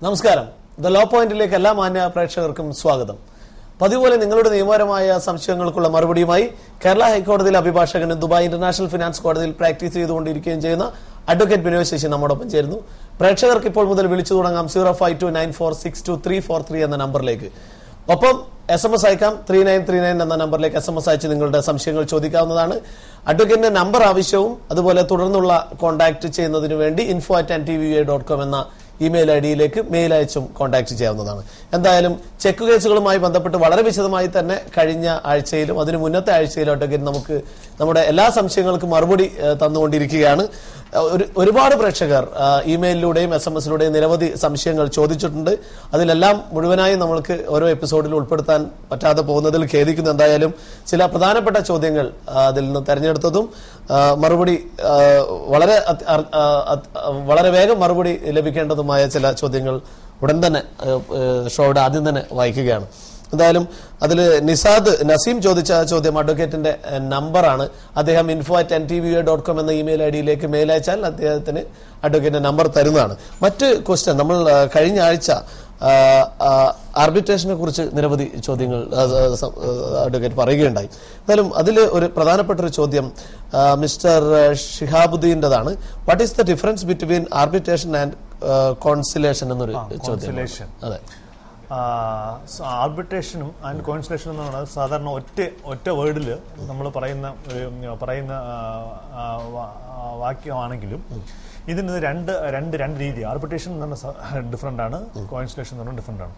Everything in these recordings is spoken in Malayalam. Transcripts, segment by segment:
നമസ്കാരം ദ ലോ പോയിന്റിലേക്ക് എല്ലാ മാന്യ പ്രേക്ഷകർക്കും സ്വാഗതം പതിപോലെ നിങ്ങളുടെ നിയമപരമായ സംശയങ്ങൾക്കുള്ള മറുപടിയുമായി കേരള ഹൈക്കോടതിയിലെ അഭിഭാഷകനും ദുബായ് ഇന്റർനാഷണൽ ഫിനാൻസ് കോടതിയിൽ പ്രാക്ടീസ് ചെയ്തുകൊണ്ടിരിക്കുകയും ചെയ്യുന്ന അഡ്വക്കേറ്റ് ബിനോയ് ശശി നമ്മോടൊപ്പം ചേരുന്നു പ്രേക്ഷകർക്ക് ഇപ്പോൾ മുതൽ വിളിച്ചു തുടങ്ങാം zero five two nine four six two three four three എന്ന നമ്പറിലേക്ക് ഒപ്പം എസ് എം എസ് അയക്കാം ത്രീ നയൻ ത്രീ നയൻ എന്ന നമ്പറിലേക്ക് എസ് എം എസ് അയച്ച് നിങ്ങളുടെ സംശയങ്ങൾ ചോദിക്കാവുന്നതാണ് അഡ്വക്കേറ്റിന്റെ നമ്പർ ആവശ്യവും അതുപോലെ തുടർന്നുള്ള കോൺടാക്ട് ചെയ്യുന്നതിന് വേണ്ടി info at N T V dot com എന്ന ഇമെയിൽ ഐ ഡിയിലേക്ക് മെയിൽ അയച്ചും കോൺടാക്ട് ചെയ്യാവുന്നതാണ് എന്തായാലും ചെക്ക് കേസുകളുമായി ബന്ധപ്പെട്ട് വളരെ വിശദമായി തന്നെ കഴിഞ്ഞ ആഴ്ചയിലും അതിന് മുന്നത്തെ ആഴ്ചയിലും അഡ്വക്കേറ്റ് നമുക്ക് നമ്മുടെ എല്ലാ സംശയങ്ങൾക്കും മറുപടി ഏഹ്, തന്നുകൊണ്ടിരിക്കുകയാണ് ഏഹ്, ഒരു ഒരുപാട് പ്രേക്ഷകർ ഏഹ്, ഇമെയിലിലൂടെയും എസ് എം എസിലൂടെയും നിരവധി സംശയങ്ങൾ ചോദിച്ചിട്ടുണ്ട് അതിലെല്ലാം മുഴുവനായും നമ്മൾക്ക് ഓരോ എപ്പിസോഡിൽ ഉൾപ്പെടുത്താൻ പറ്റാതെ പോകുന്നതിൽ ഖേദിക്കുന്നു എന്തായാലും ചില പ്രധാനപ്പെട്ട ചോദ്യങ്ങൾ ആ, അതിൽ നിന്ന് തെരഞ്ഞെടുത്തതും ആ, മറുപടി ആ, വളരെ അത്- അർ- ആ, അത്- വളരെ വേഗം മറുപടി ലഭിക്കേണ്ടതുമായ ചില ചോദ്യങ്ങൾ ഉടൻ തന്നെ ആ, ആ, ഷോയുടെ ആദ്യം തന്നെ വായിക്കുകയാണ് എന്തായാലും അതിൽ നിസാദ് നസീം ചോദിച്ച ചോദ്യം അഡ്വക്കേറ്റിന്റെ എ, നമ്പറാണ് അദ്ദേഹം info at N T V dot com എന്ന ഇമെയിൽ ഐ ഡിയിലേക്ക് മെയിൽ അയച്ചാൽ അദ്ദേഹത്തിന് അഡ്വക്കേറ്റിന്റെ നമ്പർ തരുന്നതാണ് മറ്റ് ക്വസ്റ്റ്യൻ നമ്മൾ ആ, കഴിഞ്ഞ ആഴ്ച ആർബിട്രേഷനെ കുറിച്ച് നിരവധി ചോദ്യങ്ങൾ ആ, ആ, സം- ആ, അഡ്വക്കേറ്റ് പറയുകയുണ്ടായി എന്തായാലും അതിൽ ഒരു പ്രധാനപ്പെട്ട ഒരു ചോദ്യം ആ, മിസ്റ്റർ ഷിഹാബുദ്ദീൻ്റെതാണ് what is the difference between arbitration and conciliation എന്നൊരു ചോദ്യം conciliation. അതെ ആർബിട്രേഷനും ആൻഡ് കോൺസിലേഷനും എന്ന് പറയുന്നത് സാധാരണ ഒറ്റ ഒറ്റ വേർഡിൽ നമ്മൾ പറയുന്ന ഒരു ഉം, പറയുന്ന ആ, ആ, വാ- ആ, വാക്യമാണെങ്കിലും ഇതിന് രണ്ട് രണ്ട് രണ്ട് രീതി ആർബിട്രേഷൻ എന്ന് പറഞ്ഞ ഡിഫറെൻ്റ് ആണ് കോൺസിലേഷൻ എന്ന് പറഞ്ഞാൽ ഡിഫറെൻ്റ് ആണ്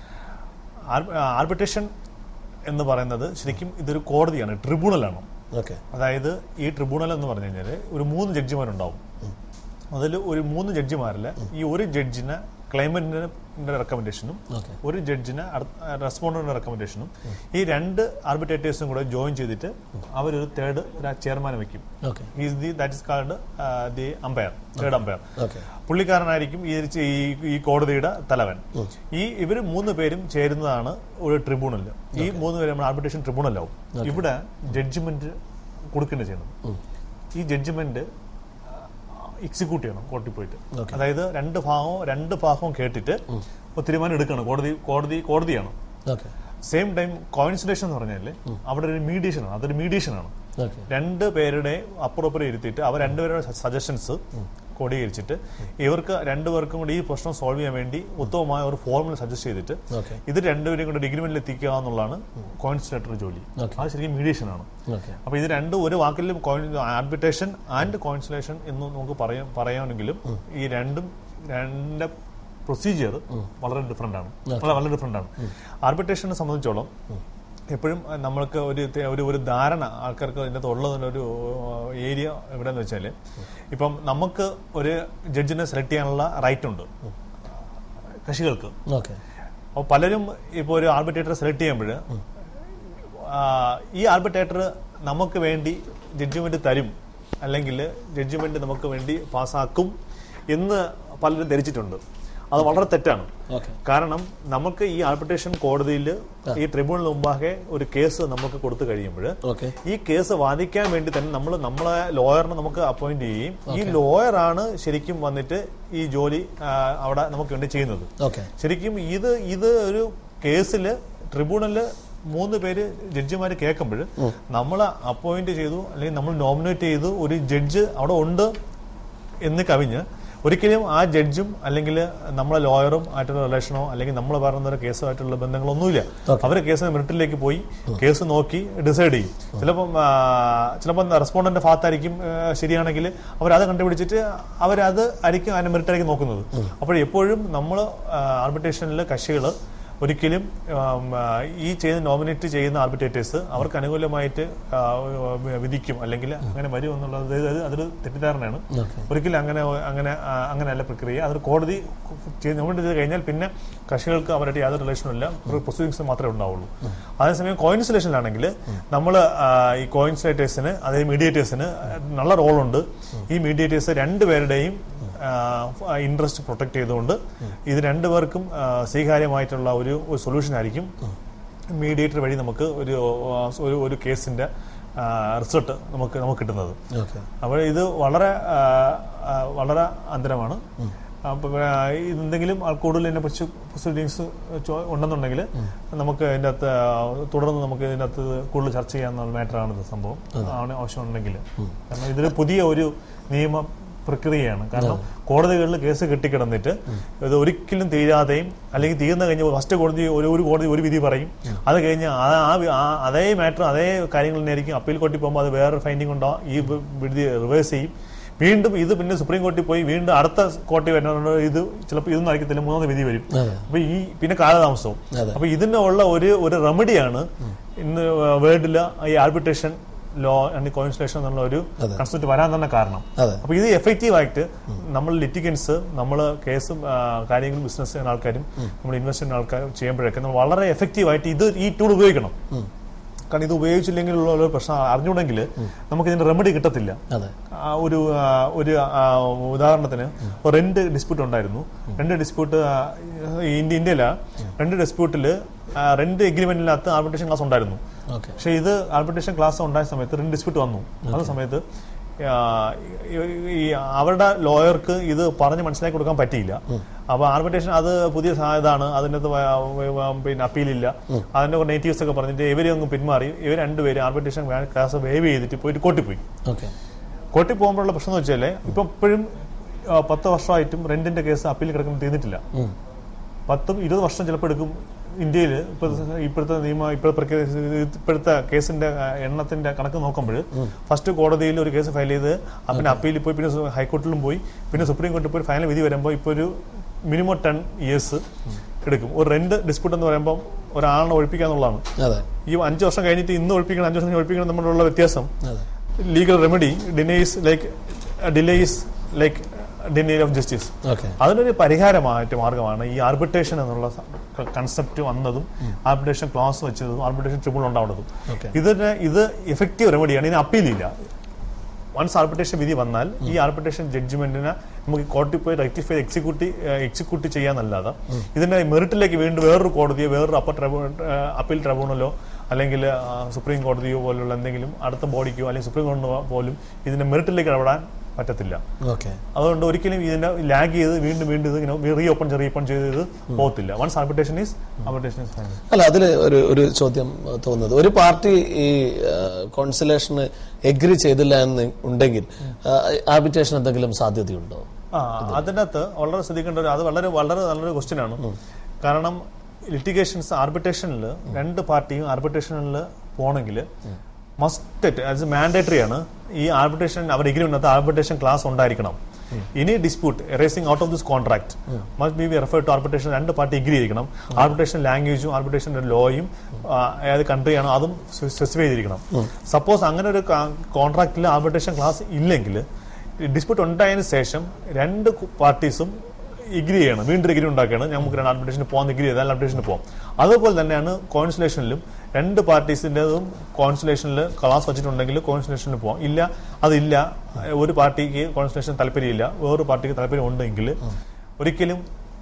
ആർബിട്രേഷൻ എന്ന് പറയുന്നത് ശരിക്കും ഇതൊരു കോടതിയാണ് ട്രിബ്യൂണലാണ് ഓക്കെ അതായത് ഈ ട്രിബ്യൂണൽ എന്ന് പറഞ്ഞു കഴിഞ്ഞാൽ ഒരു മൂന്ന് ജഡ്ജിമാരുണ്ടാവും അതിൽ ഒരു മൂന്ന് ജഡ്ജിമാരിൽ ഈ ഒരു ജഡ്ജിന് ക്ലൈമന്റിന്റെ റെക്കമെൻഡേഷനും ഓക്കെ ഒരു ജഡ്ജിന് റെസ്പോണ്ടന്റിന്റെ റെക്കമെൻഡേഷനും ഈ രണ്ട് ആർബിട്രേറ്റേഴ്സും കൂടെ ജോയിൻ ചെയ്തിട്ട് അവരൊരു തേർഡ് ചെയർമാനെ വെക്കും okay is the that is called the umpire third umpire okay പുള്ളിക്കാരനായിരിക്കും ഈ ഈ- ഈ കോടതിയുടെ തലവൻ ഈ ഇവർ മൂന്ന് പേരും ചേരുന്നതാണ് ഒരു ട്രിബ്യൂണൽ ഈ മൂന്ന് പേരും നമ്മൾ ആർബിട്രേഷൻ ട്രിബ്യൂണലാവും ഇവിടെ ജഡ്ജിമെന്റ് കൊടുക്കേണ്ട ചെയ്യണം ഈ ജഡ്ജിമെന്റ് എക്സിക്യൂട്ട് ചെയ്യണം കോടതി പോയിട്ട് അതായത് രണ്ട് ഭാഗവും രണ്ട് ഭാഗവും കേട്ടിട്ട് ഒരു തീരുമാനം എടുക്കണം കോടതി കോടതി കോടതിയാണ് ഓക്കെ സെയിം ടൈം കോൺസിലേഷൻ എന്ന് പറഞ്ഞാൽ അവിടെ ഒരു മീഡിയേഷൻ ആണ് അതൊരു മീഡിയേഷൻ ആണ് ഓക്കെ രണ്ട് പേരുടെ അപ്പുറപ്പുറം ഇരുത്തിയിട്ട് അവർ രണ്ടുപേരുടെ സജഷൻസ് ക്രോഡീകരിച്ചിട്ട് ഇവർക്ക് രണ്ടുപേർക്കും കൂടി ഈ പ്രശ്നം സോൾവ് ചെയ്യാൻ വേണ്ടി ഉത്തമമായ ഒരു ഫോർമുല സജസ്റ്റ് ചെയ്തിട്ട് ഓക്കെ ഇത് രണ്ടുപേരെയും കൂടെ ഡിഗ്രിമെന്റിൽ എത്തിക്കുക എന്നുള്ളതാണ് കോൺസിലേറ്റർ ജോലി Okay. അത് ശരിക്കും മീഡിയേഷൻ ആണ് ഓക്കെ അപ്പൊ ഇത് രണ്ടും ഒരു വാക്കിലും ആർബിട്രേഷൻ ആൻഡ് കോൺസിലേഷൻ എന്ന് നമുക്ക് പറയാം പറയാമെങ്കിലും ഈ രണ്ടും രണ്ട് പ്രൊസീജിയർ വളരെ ഡിഫറെന്റ് ആണ് വളരെ വളരെ ഡിഫറെന്റ് ആണ് ആർബിട്രേഷനെ സംബന്ധിച്ചോളം എപ്പോഴും നമ്മൾക്ക് ഒരു തെ- ഒരു ഒരു ധാരണ ആൾക്കാർക്ക് ഇതിനകത്ത് ഉള്ളതിനൊരു ഏരിയ എവിടെയെന്ന് വെച്ചാൽ ഇപ്പം നമുക്ക് ഒരു ജഡ്ജിനെ സെലക്ട് ചെയ്യാനുള്ള റൈറ്റ് ഉണ്ട് കക്ഷികൾക്ക് ഓക്കെ അപ്പോൾ പലരും ഇപ്പോൾ ഒരു ആർബിട്രേറ്റർ സെലക്ട് ചെയ്യുമ്പോൾ ഈ ആർബിട്രേറ്റർ നമുക്ക് വേണ്ടി ജഡ്ജിമെന്റ് തരും അല്ലെങ്കിൽ ജഡ്ജിമെന്റ് നമുക്ക് വേണ്ടി പാസ്സാക്കും എന്ന് പലരും ധരിച്ചിട്ടുണ്ട് അത് വളരെ തെറ്റാണ് ഓക്കെ കാരണം നമുക്ക് ഈ ആർബിട്രേഷൻ കോടതിയിൽ ഈ ട്രിബ്യൂണൽ മുമ്പാകെ ഒരു കേസ് നമുക്ക് കൊടുത്തു കഴിയുമ്പോൾ ഓക്കെ ഈ കേസ് വാദിക്കാൻ വേണ്ടി തന്നെ നമ്മൾ നമ്മളെ ലോയറിനെ നമുക്ക് അപ്പോയിന്റ് ചെയ്യുകയും ഈ ലോയറാണ് ശരിക്കും വന്നിട്ട് ഈ ജോലി ആ, അവിടെ നമുക്ക് വേണ്ടി ചെയ്യുന്നത് ഓക്കെ ശരിക്കും ഇത് ഇത് ഒരു കേസില് ട്രിബ്യൂണലില് മൂന്ന് പേര് ജഡ്ജിമാര് കേൾക്കുമ്പോൾ നമ്മൾ അപ്പോയിന്റ് ചെയ്തു അല്ലെങ്കിൽ നമ്മൾ നോമിനേറ്റ് ചെയ്തു ഒരു ജഡ്ജ് അവിടെ ഉണ്ട് എന്ന് കവിഞ്ഞ് ഒരിക്കലും ആ ജഡ്ജും അല്ലെങ്കിൽ നമ്മളെ ലോയറും ആയിട്ടുള്ള റിലേഷനോ അല്ലെങ്കിൽ നമ്മൾ പറയുന്ന ഒരു കേസുമായിട്ടുള്ള ബന്ധങ്ങളൊന്നുമില്ല അവർ കേസ് മെറിറ്റിലേക്ക് പോയി കേസ് നോക്കി ഡിസൈഡ് ചെയ്യും ചിലപ്പം ആ, ചിലപ്പം റെസ്പോണ്ടന്റ് ഭാഗത്തായിരിക്കും ആ, ശരിയാണെങ്കിൽ അവരത് കണ്ടുപിടിച്ചിട്ട് അവരത് ആയിരിക്കും അതിന്റെ മെറിറ്റായിരിക്കും നോക്കുന്നത് അപ്പോൾ എപ്പോഴും നമ്മൾ ആർബിട്രേഷനിൽ കക്ഷികൾ ഒരിക്കലും ആം, ആ, ഈ ചെയ്യുന്ന നോമിനേറ്റ് ചെയ്യുന്ന ആർബിട്രേറ്റേഴ്സ് അവർക്ക് അനുകൂലമായിട്ട് ആ, വിധിക്കും അല്ലെങ്കിൽ അങ്ങനെ വരും എന്നുള്ളത് അത് അതൊരു തെറ്റിദ്ധാരണയാണ് ഓക്കെ ഒരിക്കലും അങ്ങനെ അങ്ങനെ ആ, അങ്ങനെയല്ല പ്രക്രിയ അതൊരു കോടതി നോമിനേറ്റ് ചെയ്ത് കഴിഞ്ഞാൽ പിന്നെ കക്ഷികൾക്ക് അവരുടെ യാതൊരു റിലേഷനും ഇല്ല പ്രൊസീഡിങ്സ് മാത്രമേ ഉണ്ടാവുള്ളൂ അതേസമയം കോയിൻസുലേഷനിലാണെങ്കിൽ നമ്മൾ ഈ കോയിൻസുലേറ്റേഴ്സിന് അതായത് മീഡിയേറ്റേഴ്സിന് നല്ല റോളുണ്ട് ഈ മീഡിയേറ്റേഴ്സ് രണ്ടുപേരുടെയും ഇൻട്രസ്റ്റ് പ്രൊട്ടക്ട് ചെയ്തുകൊണ്ട് ഇത് രണ്ടുപേർക്കും ആ, സ്വീകാര്യമായിട്ടുള്ള ഒരു ഒരു സൊല്യൂഷൻ ആയിരിക്കും മീഡിയേറ്റർ വഴി നമുക്ക് ഒരു ആ, ഒരു ഒരു കേസിന്റെ റിസൾട്ട് നമുക്ക് നമുക്ക് കിട്ടുന്നത് ഓക്കെ അപ്പോൾ ഇത് വളരെ ആ, ആ, വളരെ അന്തരമാണ് അപ്പൊ ആ, എന്തെങ്കിലും ആ കൂടുതൽ ഇതിനെ കുറിച്ച് പ്രൊസീഡിങ്സ് ഉണ്ടെന്നുണ്ടെങ്കിൽ നമുക്ക് ഇതിന്റെ അകത്ത് ആ, തുടർന്ന് നമുക്ക് ഇതിന്റെ അകത്ത് കൂടുതൽ ചർച്ച ചെയ്യാവുന്ന മാറ്ററാണ് ഇത് സംഭവം ആണ് ആവശ്യമുണ്ടെങ്കിൽ കാരണം ഇതിൽ പുതിയ ഒരു നിയമ പ്രക്രിയയാണ് കാരണം കോടതികളിൽ കേസ് കെട്ടിക്കിടന്നിട്ട് ഇത് ഒരിക്കലും തീരാതെയും അല്ലെങ്കിൽ തീർന്നു കഴിഞ്ഞ ഫസ്റ്റ് കോടതി ഒരു ഒരു കോടതി ഒരു വിധി പറയും അത് കഴിഞ്ഞ് ആ ആ വി- ആ അതേ മാറ്റർ അതേ കാര്യങ്ങൾ തന്നെയായിരിക്കും അപ്പീൽ കോർട്ടിൽ പോകുമ്പോൾ അത് വേറെ ഫൈൻഡിങ് ഉണ്ടാവും ഈ വി- വിധി റിവേഴ്സ് ചെയ്യും വീണ്ടും ഇത് പിന്നെ സുപ്രീം കോടതി പോയി വീണ്ടും അടുത്ത കോടതി വരുന്ന ഇത് ചിലപ്പോൾ ഇതൊന്നും ആയിരിക്കത്തില്ല മൂന്നാമത് വിധി വരും അതെ. അപ്പൊ ഈ പിന്നെ കാലതാമസവും അതെ. അപ്പൊ ഇതിനുള്ള ഒരു ഒരു റെമഡിയാണ് ഇന്ന് വേൾഡില് ഈ ആർബിട്രേഷൻ ലോ ആൻഡ് കോൺസ്ലേഷൻ എന്നുള്ള ഒരു അതെ. കൺസെപ്റ്റ് വരാൻ തന്നെ കാരണം അതെ അപ്പൊ ഇത് എഫക്റ്റീവ് ആയിട്ട് നമ്മൾ ലിറ്റിഗൻസ് നമ്മൾ കേസും ആ, കാര്യങ്ങളും ബിസിനസ് ചെയ്യുന്ന ആൾക്കാരും നമ്മൾ ഇൻവെസ്റ്റ് ചെയ്യുന്ന ആൾക്കാരും ചെയ്യുമ്പോഴൊക്കെ നമ്മൾ വളരെ എഫക്റ്റീവ് ആയിട്ട് ഇത് ഈ ടൂൾ ഉപയോഗിക്കണം കാരണം ഇത് ഉപയോഗിച്ചില്ലെങ്കിലുള്ള ഒരു പ്രശ്നം അറിഞ്ഞുകൂടെങ്കിൽ നമുക്ക് ഇതിന്റെ റെമഡി കിട്ടത്തില്ല അതെ ആ, ഒരു ആ, ഒരു ആ, ഉദാഹരണത്തിന് ഒരു രണ്ട് ഡിസ്പ്യൂട്ട് ഉണ്ടായിരുന്നു രണ്ട് ഡിസ്പ്യൂട്ട് ഇന്ത്യ ഇന്ത്യയില രണ്ട് ഡിസ്പ്യൂട്ടില് രണ്ട് എഗ്രിമെന്റിനകത്ത് ആർബിട്രേഷൻ ക്ലാസ് ഉണ്ടായിരുന്നു ഓക്കെ പക്ഷെ ഇത് ആർബിട്രേഷൻ ക്ലാസ് ഉണ്ടായ സമയത്ത് രണ്ട് ഡിസ്പ്യൂട്ട് വന്നു ആ സമയത്ത് ആ, ഈ- ഈ അവരുടെ ലോയർക്ക് ഇത് പറഞ്ഞ് മനസ്സിലാക്കി കൊടുക്കാൻ പറ്റിയില്ല അപ്പൊ ആർബിട്രേഷൻ അത് പുതിയ സാ- ഇതാണ് അതിനകത്ത് വ- വ- വ- പിന്നെ അപ്പീലില്ല അതിന്റെ നേറ്റീവ്സ് ഒക്കെ പറഞ്ഞിട്ട് ഇവരെ അങ്ങ് പിന്മാറി ഇവർ രണ്ടുപേരും ആർബിട്രേഷൻ ക്ലാസ് വേവ് ചെയ്തിട്ട് പോയിട്ട് കോട്ടി പോയി ഓക്കെ കോട്ടി പോകുമ്പോഴുള്ള പ്രശ്നം എന്ന് വെച്ചാല് ഇപ്പൊ ഇപ്പോഴും ആ, പത്ത് വർഷമായിട്ടും റെന്റിന്റെ കേസ് അപ്പീൽ കിടക്കുന്ന തീർന്നിട്ടില്ല പത്തും ഇരുപത് വർഷം ചിലപ്പോൾ എടുക്കും ഇന്ത്യയിൽ ഇപ്പോഴത്തെ നിയമ ഇപ്പോഴത്തെ പ്രക്രിയ- ഇപ്പോഴത്തെ കേസിന്റെ ആ, എണ്ണത്തിന്റെ കണക്ക് നോക്കുമ്പോൾ ഫസ്റ്റ് കോടതിയിൽ ഒരു കേസ് ഫയൽ ചെയ്ത് ആ, പിന്നെ അപ്പീലിൽ പോയി പിന്നെ സു- ഹൈക്കോർട്ടിലും പോയി പിന്നെ സുപ്രീം കോടതിയിൽ പോയി ഫൈനൽ വിധി വരുമ്പോൾ ഇപ്പോൾ ഒരു മിനിമം ടെൻ ഇയേഴ്സ് എടുക്കും ഒരു റെന്റ് ഡിസ്പ്യൂട്ട് എന്ന് പറയുമ്പോൾ ഒരാളിനെ ഒഴിപ്പിക്കാന്നുള്ളതാണ് അതെ ഈ അഞ്ച് വർഷം കഴിഞ്ഞിട്ട് ഇന്ന് ഒഴിപ്പിക്കണം അഞ്ച് വർഷം കഴിഞ്ഞ് ഒഴിപ്പിക്കണം തമ്മിലുള്ള വ്യത്യാസം അതെ legal remedy denies like delays like denial of justice okay അതിനൊരു പരിഹാരമായിട്ട് മാർഗമാണ് ഈ ആർബിട്രേഷൻ എന്നുള്ള കൺസെപ്റ്റ് വന്നതും ആർബിട്രേഷൻ ക്ലാസ് വെച്ചതും ആർബിട്രേഷൻ ട്രിബ്യൂണൽ ഉണ്ടാവുന്നതും ഓക്കെ ഇതിന് ഇത് എഫക്റ്റീവ് റെമഡിയാണ് ഇതിന് അപ്പീലില്ല വൺസ് ആർബിട്രേഷൻ വിധി വന്നാൽ ഈ ആർബിട്രേഷൻ ജഡ്ജ്മെന്റിനെ നമുക്ക് കോർട്ടിൽ പോയി റെക്ടിഫൈ എക്സിക്യൂട്ടീവ് എക്സിക്യൂട്ട് ചെയ്യാന്നല്ലാതെ ഇതിന്റെ മെറിറ്റിലേക്ക് വീണ്ടും വേറൊരു കോടതിയോ വേറൊരു അപ്പർ ട്രൈബ്യൂണൽ അപ്പീൽ ട്രൈബ്യൂണലോ അല്ലെങ്കിൽ ആ, സുപ്രീം കോടതിയോ പോലുള്ള എന്തെങ്കിലും അടുത്ത ബോഡിക്കോ അല്ലെങ്കിൽ സുപ്രീം കോടതിയോ പോലും ഇതിന്റെ മെറിറ്റിലേക്ക് ഇടപെടാൻ പറ്റത്തില്ല ഓക്കെ അതുകൊണ്ട് ഒരിക്കലും ഇതിനെ ലാഗ് ചെയ്ത് വീണ്ടും വീണ്ടും ഇത് ഇങ്ങനെ റീ ഓപ്പൺ റീ ഓപ്പൺ ചെയ്ത് ഇത് പോകത്തില്ല once arbitration is arbitration is final അല്ല അതിൽ ഒരു ഒരു ചോദ്യം അഹ് തോന്നുന്നത് ഒരു പാർട്ടി ഈ കോൺസുലേഷന് എഗ്രി ചെയ്തില്ല എന്ന് ഉണ്ടെങ്കിൽ ആർബിട്രേഷൻ എന്തെങ്കിലും സാധ്യതയുണ്ടോ ആ അതിനകത്ത് വളരെ ശ്രദ്ധിക്കേണ്ട ഒരു അത് വളരെ വളരെ നല്ലൊരു ക്വസ്റ്റ്യൻ ആണ് കാരണം ലിറ്റിഗേഷൻസ് ആർബിട്രേഷനിൽ രണ്ട് പാർട്ടിയും ആർബിട്രേഷനിൽ പോകണമെങ്കിൽ മസ്റ്റ് ആസ് മാൻഡേറ്ററി ആണ് ഈ ആർബിട്രേഷൻ അവർ എഗ്രിമെന്റ് ആർബിട്രേഷൻ ക്ലാസ് ഉണ്ടായിരിക്കണം ഇനി dispute arising out of this contract must be refer to arbitration രണ്ട് പാർട്ടി എഗ്രി ചെയ്തിരിക്കണം ആർബിട്രേഷൻ ലാംഗ്വേജും ആർബിട്രേഷൻ ലോയും ഏത് കൺട്രിയാണോ അതും സ്പെസിഫൈ ചെയ്തിരിക്കണം സപ്പോസ് അങ്ങനെ ഒരു കോൺട്രാക്റ്റിൽ ആർബിട്രേഷൻ ക്ലാസ് ഇല്ലെങ്കിൽ ഡിസ്പ്യൂട്ട് ഉണ്ടായതിനു ശേഷം രണ്ട് പാർട്ടീസും എഗ്രി ചെയ്യണം വീണ്ടും എഗ്രി ഉണ്ടാക്കുകയാണ് നമുക്ക് രണ്ട് ആർബിട്രേഷന് പോകാൻ എഗ്രി ചെയ്താൽ ആർബിട്രേഷന് പോകാം അതുപോലെ തന്നെയാണ് കോൺസുലേഷനിലും രണ്ട് പാർട്ടീസിൻ്റെതും കോൺസുലേഷനിൽ ക്ലാസ് വെച്ചിട്ടുണ്ടെങ്കിൽ കോൺസുലേഷനിൽ പോകാം ഇല്ല അതില്ല ഒരു പാർട്ടിക്ക് കോൺസുലേഷൻ താല്പര്യമില്ല വേറൊരു പാർട്ടിക്ക് താല്പര്യം ഉണ്ടെങ്കിൽ ഒരിക്കലും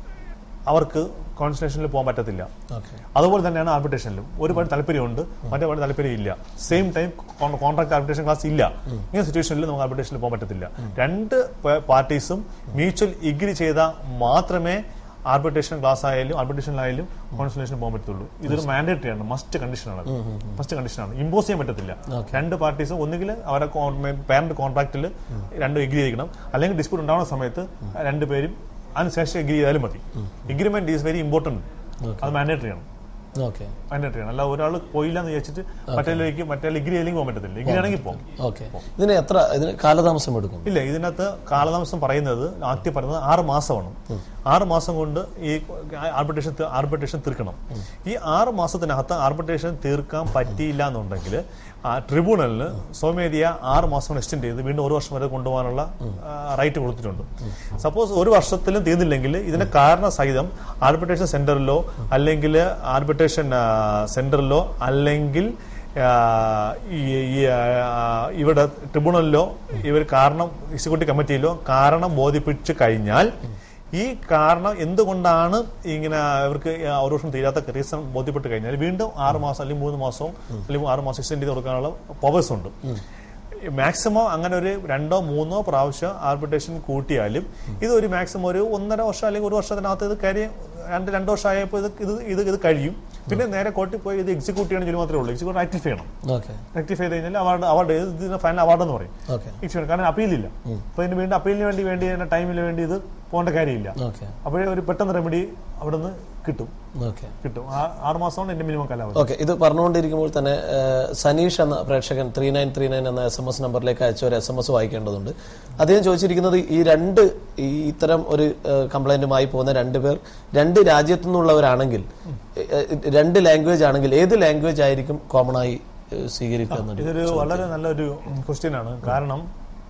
അവർക്ക് കോൺസുലേഷനിൽ പോകാൻ പറ്റത്തില്ല ഓക്കെ അതുപോലെ തന്നെയാണ് ആർബിട്രേഷനിലും ഒരു പാർട്ടി താല്പര്യമുണ്ട് മറ്റേ പാർട്ടി താല്പര്യമില്ല same time contract arbitration clause ഇല്ല ഇങ്ങനെ സിറ്റുവേഷനിൽ നമുക്ക് ആർബിട്രേഷനിൽ പോകാൻ പറ്റത്തില്ല രണ്ട് പാർട്ടീസും മ്യൂച്വൽ ഇഗ്രി ചെയ്താൽ മാത്രമേ ആർബിട്രേഷൻ ക്ലാസ് ആയാലും ആർബിട്രേഷനിലായാലും കോൺസുലേഷന് പോകാൻ പറ്റുള്ളൂ ഇതൊരു മാൻഡേറ്ററി ആണ് മസ്റ്റ് കണ്ടീഷനാണ് മസ്റ്റ് കണ്ടീഷനാണ് ഇമ്പോസ് ചെയ്യാൻ പറ്റത്തില്ല രണ്ട് പാർട്ടീസും ഒന്നുകിൽ അവരുടെ പാരന്റ് കോൺട്രാക്റ്റിൽ രണ്ടും എഗ്രി ചെയ്യണം അല്ലെങ്കിൽ ഡിസ്പ്യൂട്ട് ഉണ്ടാവുന്ന സമയത്ത് രണ്ടുപേരും അതിനുശേഷം എഗ്രി ചെയ്താലും മതി എഗ്രിമെന്റ് ഈസ് വെരി ഇമ്പോർട്ടന്റ് അത് മാൻഡേറ്ററി ആണ് ഓക്കെ മാൻഡേറ്ററി ആണ് അല്ല ഒരാൾ പോയില്ല എന്ന് വിചാരിച്ചിട്ട് മറ്റേലേക്ക് മറ്റേ എഗ്രി ചെയ്യില്ലെങ്കിൽ പോകാൻ പറ്റത്തില്ല എഗ്രി ആണെങ്കിൽ പോകും ഓക്കെ ഇതിന് എത്ര ഇതിന് കാലതാമസം എടുക്കും ഇല്ല ഇതിനകത്ത് കാലതാമസം പറയുന്നത് ആദ്യം പറയുന്നത് ആറ് മാസമാണ് ആറ് മാസം കൊണ്ട് ഈ ആർബിട്രേഷൻ ആർബിട്രേഷൻ തീർക്കണം ഈ ആറ് മാസത്തിനകത്ത് ആർബിട്രേഷൻ തീർക്കാൻ പറ്റിയില്ല എന്നുണ്ടെങ്കിൽ ആ ട്രിബ്യൂണലിന് സ്വമേധിയ ആറ് മാസം എക്സ്റ്റെൻഡ് ചെയ്ത് വീണ്ടും ഒരു വർഷം വരെ കൊണ്ടുപോകാനുള്ള റൈറ്റ് കൊടുത്തിട്ടുണ്ട് സപ്പോസ് ഒരു വർഷത്തിലും തീർന്നില്ലെങ്കിൽ ഇതിന് കാരണ സഹിതം ആർബിട്രേഷൻ സെന്ററിലോ അല്ലെങ്കിൽ ആർബിട്രേഷൻ സെന്ററിലോ അല്ലെങ്കിൽ ആ, ഈ ഈ, ആ, ഇവിടെ ട്രിബ്യൂണലിലോ ഇവർ കാരണം എക്സിക്യൂട്ടീവ് കമ്മിറ്റിയിലോ കാരണം ബോധിപ്പിച്ചു കഴിഞ്ഞാൽ ഈ കാരണം എന്തുകൊണ്ടാണ് ഇങ്ങനെ ഇവർക്ക് ആ ഒരു വർഷം തീരാത്ത റീസൺ ബോധ്യപ്പെട്ട് കഴിഞ്ഞാൽ വീണ്ടും ആറ് മാസം അല്ലെങ്കിൽ മൂന്ന് മാസവും അല്ലെങ്കിൽ ആറ് മാസം എക്സ്റ്റെൻഡ് ചെയ്ത് കൊടുക്കാനുള്ള പവേഴ്സ് ഉണ്ട് മാക്സിമം അങ്ങനെ ഒരു രണ്ടോ മൂന്നോ പ്രാവശ്യം ആർബിട്രേഷൻ കൂട്ടിയാലും ഇത് ഒരു മാക്സിമം ഒരു ഒന്നര വർഷം അല്ലെങ്കിൽ ഒരു വർഷത്തിനകത്ത് ഇത് കാര്യം രണ്ട് രണ്ട് വർഷം ആയപ്പോൾ ഇത് ഇത് ഇത് ഇത് കഴിയും പിന്നെ നേരെ കോർട്ടിൽ പോയി ഇത് എക്സിക്യൂട്ട് ചെയ്യണം ജോലി മാത്രമേ ഉള്ളൂ എക്സിക്യൂട്ട് റെക്ടിഫൈ ചെയ്യണം ഓക്കെ റെക്ടിഫൈ ചെയ്ത് കഴിഞ്ഞാൽ അവാർഡ് അവാർഡ് ഇതിന് ഫൈനൽ അവാർഡ് എന്ന് പറയും ഓക്കെ എക്സിക്യൂട്ട് കാരണം അപ്പീലില്ല അപ്പൊ ഇതിന് വേണ്ടി അപ്പീലിന് വേണ്ടി വേണ്ടി ടൈമിന് വേണ്ടി ഇത് പോകേണ്ട കാര്യമില്ല ഓക്കെ അപ്പോഴേ ഒരു പെട്ടെന്ന് റെമഡി അവിടെ നിന്ന് കിട്ടും ഓക്കെ കിട്ടും ആ- ആറ് മാസമാണ് എന്റെ മിനിമം കാലാവധി ഓക്കെ ഇത് പറഞ്ഞുകൊണ്ടിരിക്കുമ്പോൾ തന്നെ ഏഹ്, സനീഷ് എന്ന പ്രേക്ഷകൻ ത്രീ നയൻ ത്രീ നയൻ എന്ന എസ് എം എസ് നമ്പറിലേക്ക് അയച്ച ഒരു എസ് എം എസ് വായിക്കേണ്ടതുണ്ട് അദ്ദേഹം ചോദിച്ചിരിക്കുന്നത് ഈ രണ്ട് ഈ ഇത്തരം ഒരു കംപ്ലൈന്റുമായി പോകുന്ന രണ്ട് പേർ രണ്ട് രാജ്യത്തു നിന്നുള്ളവരാണെങ്കിൽ ഏഹ്, രണ്ട് ലാംഗ്വേജ് ആണെങ്കിൽ ഏത് ലാംഗ്വേജ് ആയിരിക്കും കോമൺ ആയി ഏഹ്, സ്വീകരിക്കുക എന്നൊരു ഇതൊരു വളരെ നല്ലൊരു ക്വസ്റ്റ്യൻ ആണ് കാരണം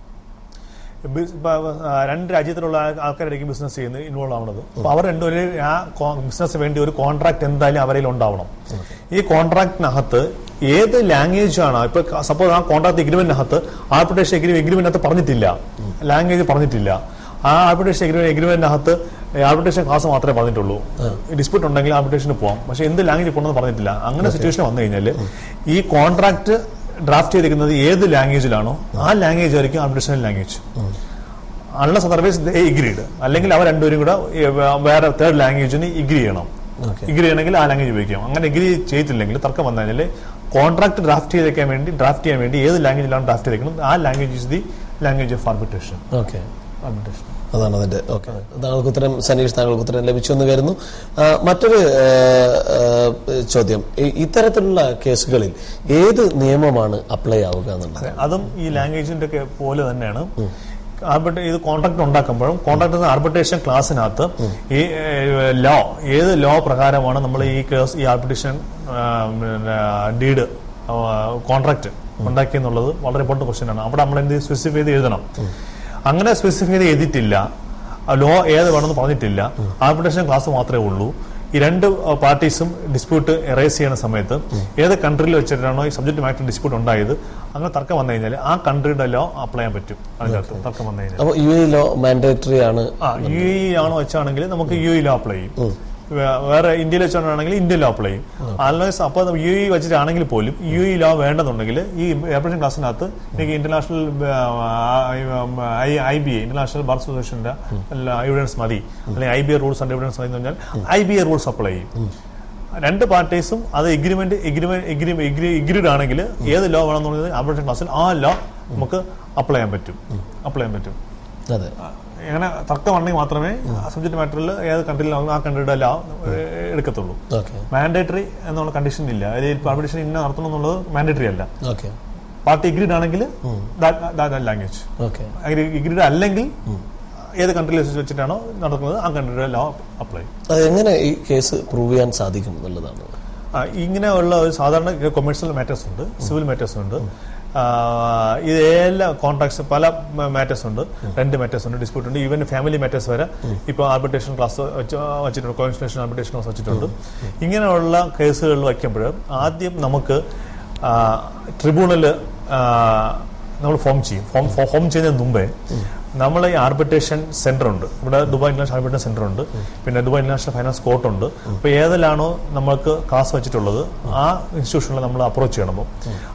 ബി- ഇപ്പൊ, ആ, രണ്ട് രാജ്യത്തിലുള്ള ആൾ- ആൾക്കാരായിരിക്കും ബിസിനസ് ചെയ്യുന്നത് ഇൻവോൾവ് ആവുന്നത് അപ്പൊ അവർ രണ്ടുപേരും ആ ബിസിനസ് വേണ്ടി ഒരു കോൺട്രാക്ട് എന്തായാലും അവരിൽ ഉണ്ടാവണം ഈ കോൺട്രാക്ടിനകത്ത് ഏത് ലാംഗ്വേജ് ആണ് ഇപ്പൊ സപ്പോസ് ആ കോൺട്രാക്ട് എഗ്രിമെന്റിനകത്ത് ആർബിട്രേഷൻ എഗ്രിമെന്റിനകത്ത് പറഞ്ഞിട്ടില്ല ലാംഗ്വേജ് പറഞ്ഞിട്ടില്ല ആ ആർബിട്രേഷൻ എഗ്രിമെന്റിനകത്ത് ആർബിട്രേഷൻ ക്ലാസ് മാത്രമേ പറഞ്ഞിട്ടുള്ളൂ ഡിസ്പ്യൂട്ട് ഉണ്ടെങ്കിൽ ആർബിട്രേഷന് പോവാം പക്ഷെ എന്ത് ലാംഗ്വേജ് പോകണമെന്ന് പറഞ്ഞിട്ടില്ല അങ്ങനെ സിറ്റുവേഷൻ വന്നു കഴിഞ്ഞാൽ ഈ കോൺട്രാക്ട് ഡ്രാഫ്റ്റ് ചെയ്തിരിക്കുന്നത് ഏത് ലാംഗ്വേജിലാണോ ആ ലാംഗ്വേജ് ആയിരിക്കും arbitration language unless otherwise agreed അല്ലെങ്കിൽ അവർ രണ്ടുപേരും കൂടെ ഏ, വേറെ തേർഡ് ലാംഗ്വേജിന് ഇഗ്രി ചെയ്യണം ഓക്കെ ഇഗ്രി ചെയ്യണമെങ്കിൽ ആ ലാംഗ്വേജ് ഉപയോഗിക്കാം അങ്ങനെ ഇഗ്രി ചെയ്തിട്ടില്ലെങ്കിൽ തർക്കം വന്നു കഴിഞ്ഞാൽ കോൺട്രാക്ട് ഡ്രാഫ്റ്റ് ചെയ്തേക്കാൻ വേണ്ടി ഡ്രാഫ്റ്റ് ചെയ്യാൻ വേണ്ടി ഏത് ലാംഗ്വേജിലാണ് ഡ്രാഫ്റ്റ് ചെയ്തേക്കുന്നത് ആ language is the language of arbitration okay arbitration അതാണ് അതിന്റെ ഓക്കെ താങ്കൾക്ക് ഉത്തരം സനീഷ് താങ്കൾക്ക് ഉത്തരം ലഭിച്ചു എന്ന് കരുതുന്നു ആ, മറ്റൊരു ആ, ആ, ചോദ്യം ഈ- ഇത്തരത്തിലുള്ള കേസുകളിൽ ഏത് നിയമമാണ് അപ്ലൈ ആവുക എന്നുള്ളത് അതും ഈ ലാംഗ്വേജിന്റെ ഒക്കെ പോലെ തന്നെയാണ് ആർബിട്രേ ഇത് കോൺട്രാക്ട് ഉണ്ടാക്കുമ്പോഴും കോൺട്രാക്ട് ആർബിട്രേഷൻ ക്ലാസ്സിനകത്ത് ഈ ലോ ഏത് ലോ പ്രകാരമാണ് നമ്മൾ ഈ കേസ് ഈ ആർബിട്രേഷൻ ഡീഡ് കോൺട്രാക്ട് ഉണ്ടാക്കിയെന്നുള്ളത് വളരെ ഇമ്പോർട്ടന്റ് ക്വസ്റ്റ്യൻ ആണ് അവിടെ നമ്മൾ എന്ത് സ്പെസിഫൈ ചെയ്ത് എഴുതണം അങ്ങനെ സ്പെസിഫൈ ചെയ്ത് എഴുതിയിട്ടില്ല ലോ ഏത് വേണമെന്ന് പറഞ്ഞിട്ടില്ല ആർബിട്രേഷൻ ക്ലാസ് മാത്രമേ ഉള്ളൂ ഈ രണ്ട് പാർട്ടീസും ഡിസ്പ്യൂട്ട് എറേസ് ചെയ്യുന്ന സമയത്ത് ഏത് കൺട്രിയിൽ വെച്ചിട്ടാണോ ഈ സബ്ജക്ട് മാറ്റർ ഡിസ്പ്യൂട്ട് ഉണ്ടായത് അങ്ങനെ തർക്കം വന്നു കഴിഞ്ഞാൽ ആ കൺട്രിയുടെ ലോ അപ്ലൈ ചെയ്യാൻ പറ്റും അതിനകത്ത് തർക്കം വന്നു കഴിഞ്ഞാൽ അപ്പോൾ യു എ ലോ മാൻഡേറ്ററി ആണ് ആ യു ഇ ആണോ വെച്ചാണെങ്കിൽ നമുക്ക് യു ഇ ലോ അപ്ലൈ ചെയ്യും വേ- വേറെ ഇന്ത്യയിൽ വെച്ചാണെങ്കിൽ ഇന്ത്യൻ ലോ അപ്ലൈ ചെയ്യും അല്ലാതെ അപ്പൊ യു ഇ വെച്ചിട്ടാണെങ്കിൽ പോലും യു ഇ ലോ വേണ്ടെന്നുണ്ടെങ്കിൽ ഈ ഏപ്രിൽ ക്ലാസ്സിനകത്ത് എനിക്ക് international I B A international bar അസോസിയേഷന്റെ എവിഡൻസ് മതി അല്ലെങ്കിൽ I B A rules and evidence മതി എന്ന് പറഞ്ഞാൽ I B A rules apply ചെയ്യും രണ്ട് പാർട്ടീസും അത് എഗ്രിമെന്റ് എഗ്രിമെന്റ് എഗ്രീഡ് ആണെങ്കിൽ ഏത് ലോ വേണമെന്ന് പറഞ്ഞത് ആപ്ലിക്കേഷൻ ക്ലാസ്സിൽ ആ ലോ നമുക്ക് അപ്ലൈ ചെയ്യാൻ പറ്റും അപ്ലൈ ചെയ്യാൻ പറ്റും അതെ അങ്ങനെ തർക്കമുണ്ടെങ്കിൽ മാത്രമേ സബ്ജക്ട് മാറ്ററിൽ ഏത് കൺട്രിയിലാണോ ആ കൺട്രിയുടെ ലോ എടുക്കത്തുള്ളൂ ഓക്കെ മാൻഡേറ്ററി എന്നുള്ള കണ്ടീഷൻ ഇല്ല അതായത് പാർട്ടിഷൻ ഇന്ന നടത്തണം എന്നുള്ളത് മാൻഡേറ്ററി അല്ല ഓക്കെ പാർട്ടി എഗ്രീഡ് ആണെങ്കിൽ ലാംഗ്വേജ് ഓക്കെ എഗ്രീഡ് അല്ലെങ്കിൽ ഏത് കൺട്രിയിൽ വെച്ചിട്ടാണോ നടക്കുന്നത് ആ കൺട്രിയുടെ ലോ അപ്ലൈ അത് എങ്ങനെ ഈ കേസ് പ്രൂവ് ചെയ്യാൻ സാധിക്കും എന്നുള്ളതാണ് ആ, ഇങ്ങനെയുള്ള ഒരു സാധാരണ കൊമേഴ്സ്യൽ മാറ്റേഴ്സ് ഉണ്ട് സിവിൽ മാറ്റേഴ്സ് ഉണ്ട് ആ, ഇത് എല്ലാ കോൺട്രാക്ട്സ് പല മാറ്റേഴ്സ് ഉണ്ട് രണ്ട് മാറ്റേഴ്സ് ഉണ്ട് ഡിസ്പ്യൂട്ട് ഉണ്ട് ഈവൻ ഫാമിലി മാറ്റേഴ്സ് വരെ ഇപ്പോൾ ആർബിട്രേഷൻ ക്ലാസ് വെച്ചിട്ടുണ്ട് കോൺസ്റ്റിറ്റ്യൂഷൻ ആർബിട്രേഷൻ ക്ലാസ് വെച്ചിട്ടുണ്ട് ഇങ്ങനെയുള്ള കേസുകളിൽ വയ്ക്കുമ്പോൾ ആദ്യം നമുക്ക് ട്രിബ്യൂണല് നമ്മൾ ഫോം ചെയ്യും ഫോം ഫോം ചെയ്യുന്നതിന് മുമ്പേ നമ്മൾ ഈ ആർബിട്രേഷൻ സെന്റർ ഉണ്ട് ഇവിടെ ദുബായ് ഇന്റർനാഷണൽ ആർബിട്രേഷൻ സെന്റർ ഉണ്ട് പിന്നെ ദുബായ് ഇന്റർനാഷണൽ ഫൈനാൻസ് കോർട്ട് ഉണ്ട് അപ്പോൾ ഏതിലാണോ നമ്മൾക്ക് ക്ലാസ് വെച്ചിട്ടുള്ളത് ആ ഇൻസ്റ്റിറ്റ്യൂഷനിൽ നമ്മൾ അപ്രോച്ച് ചെയ്യണം അപ്പോൾ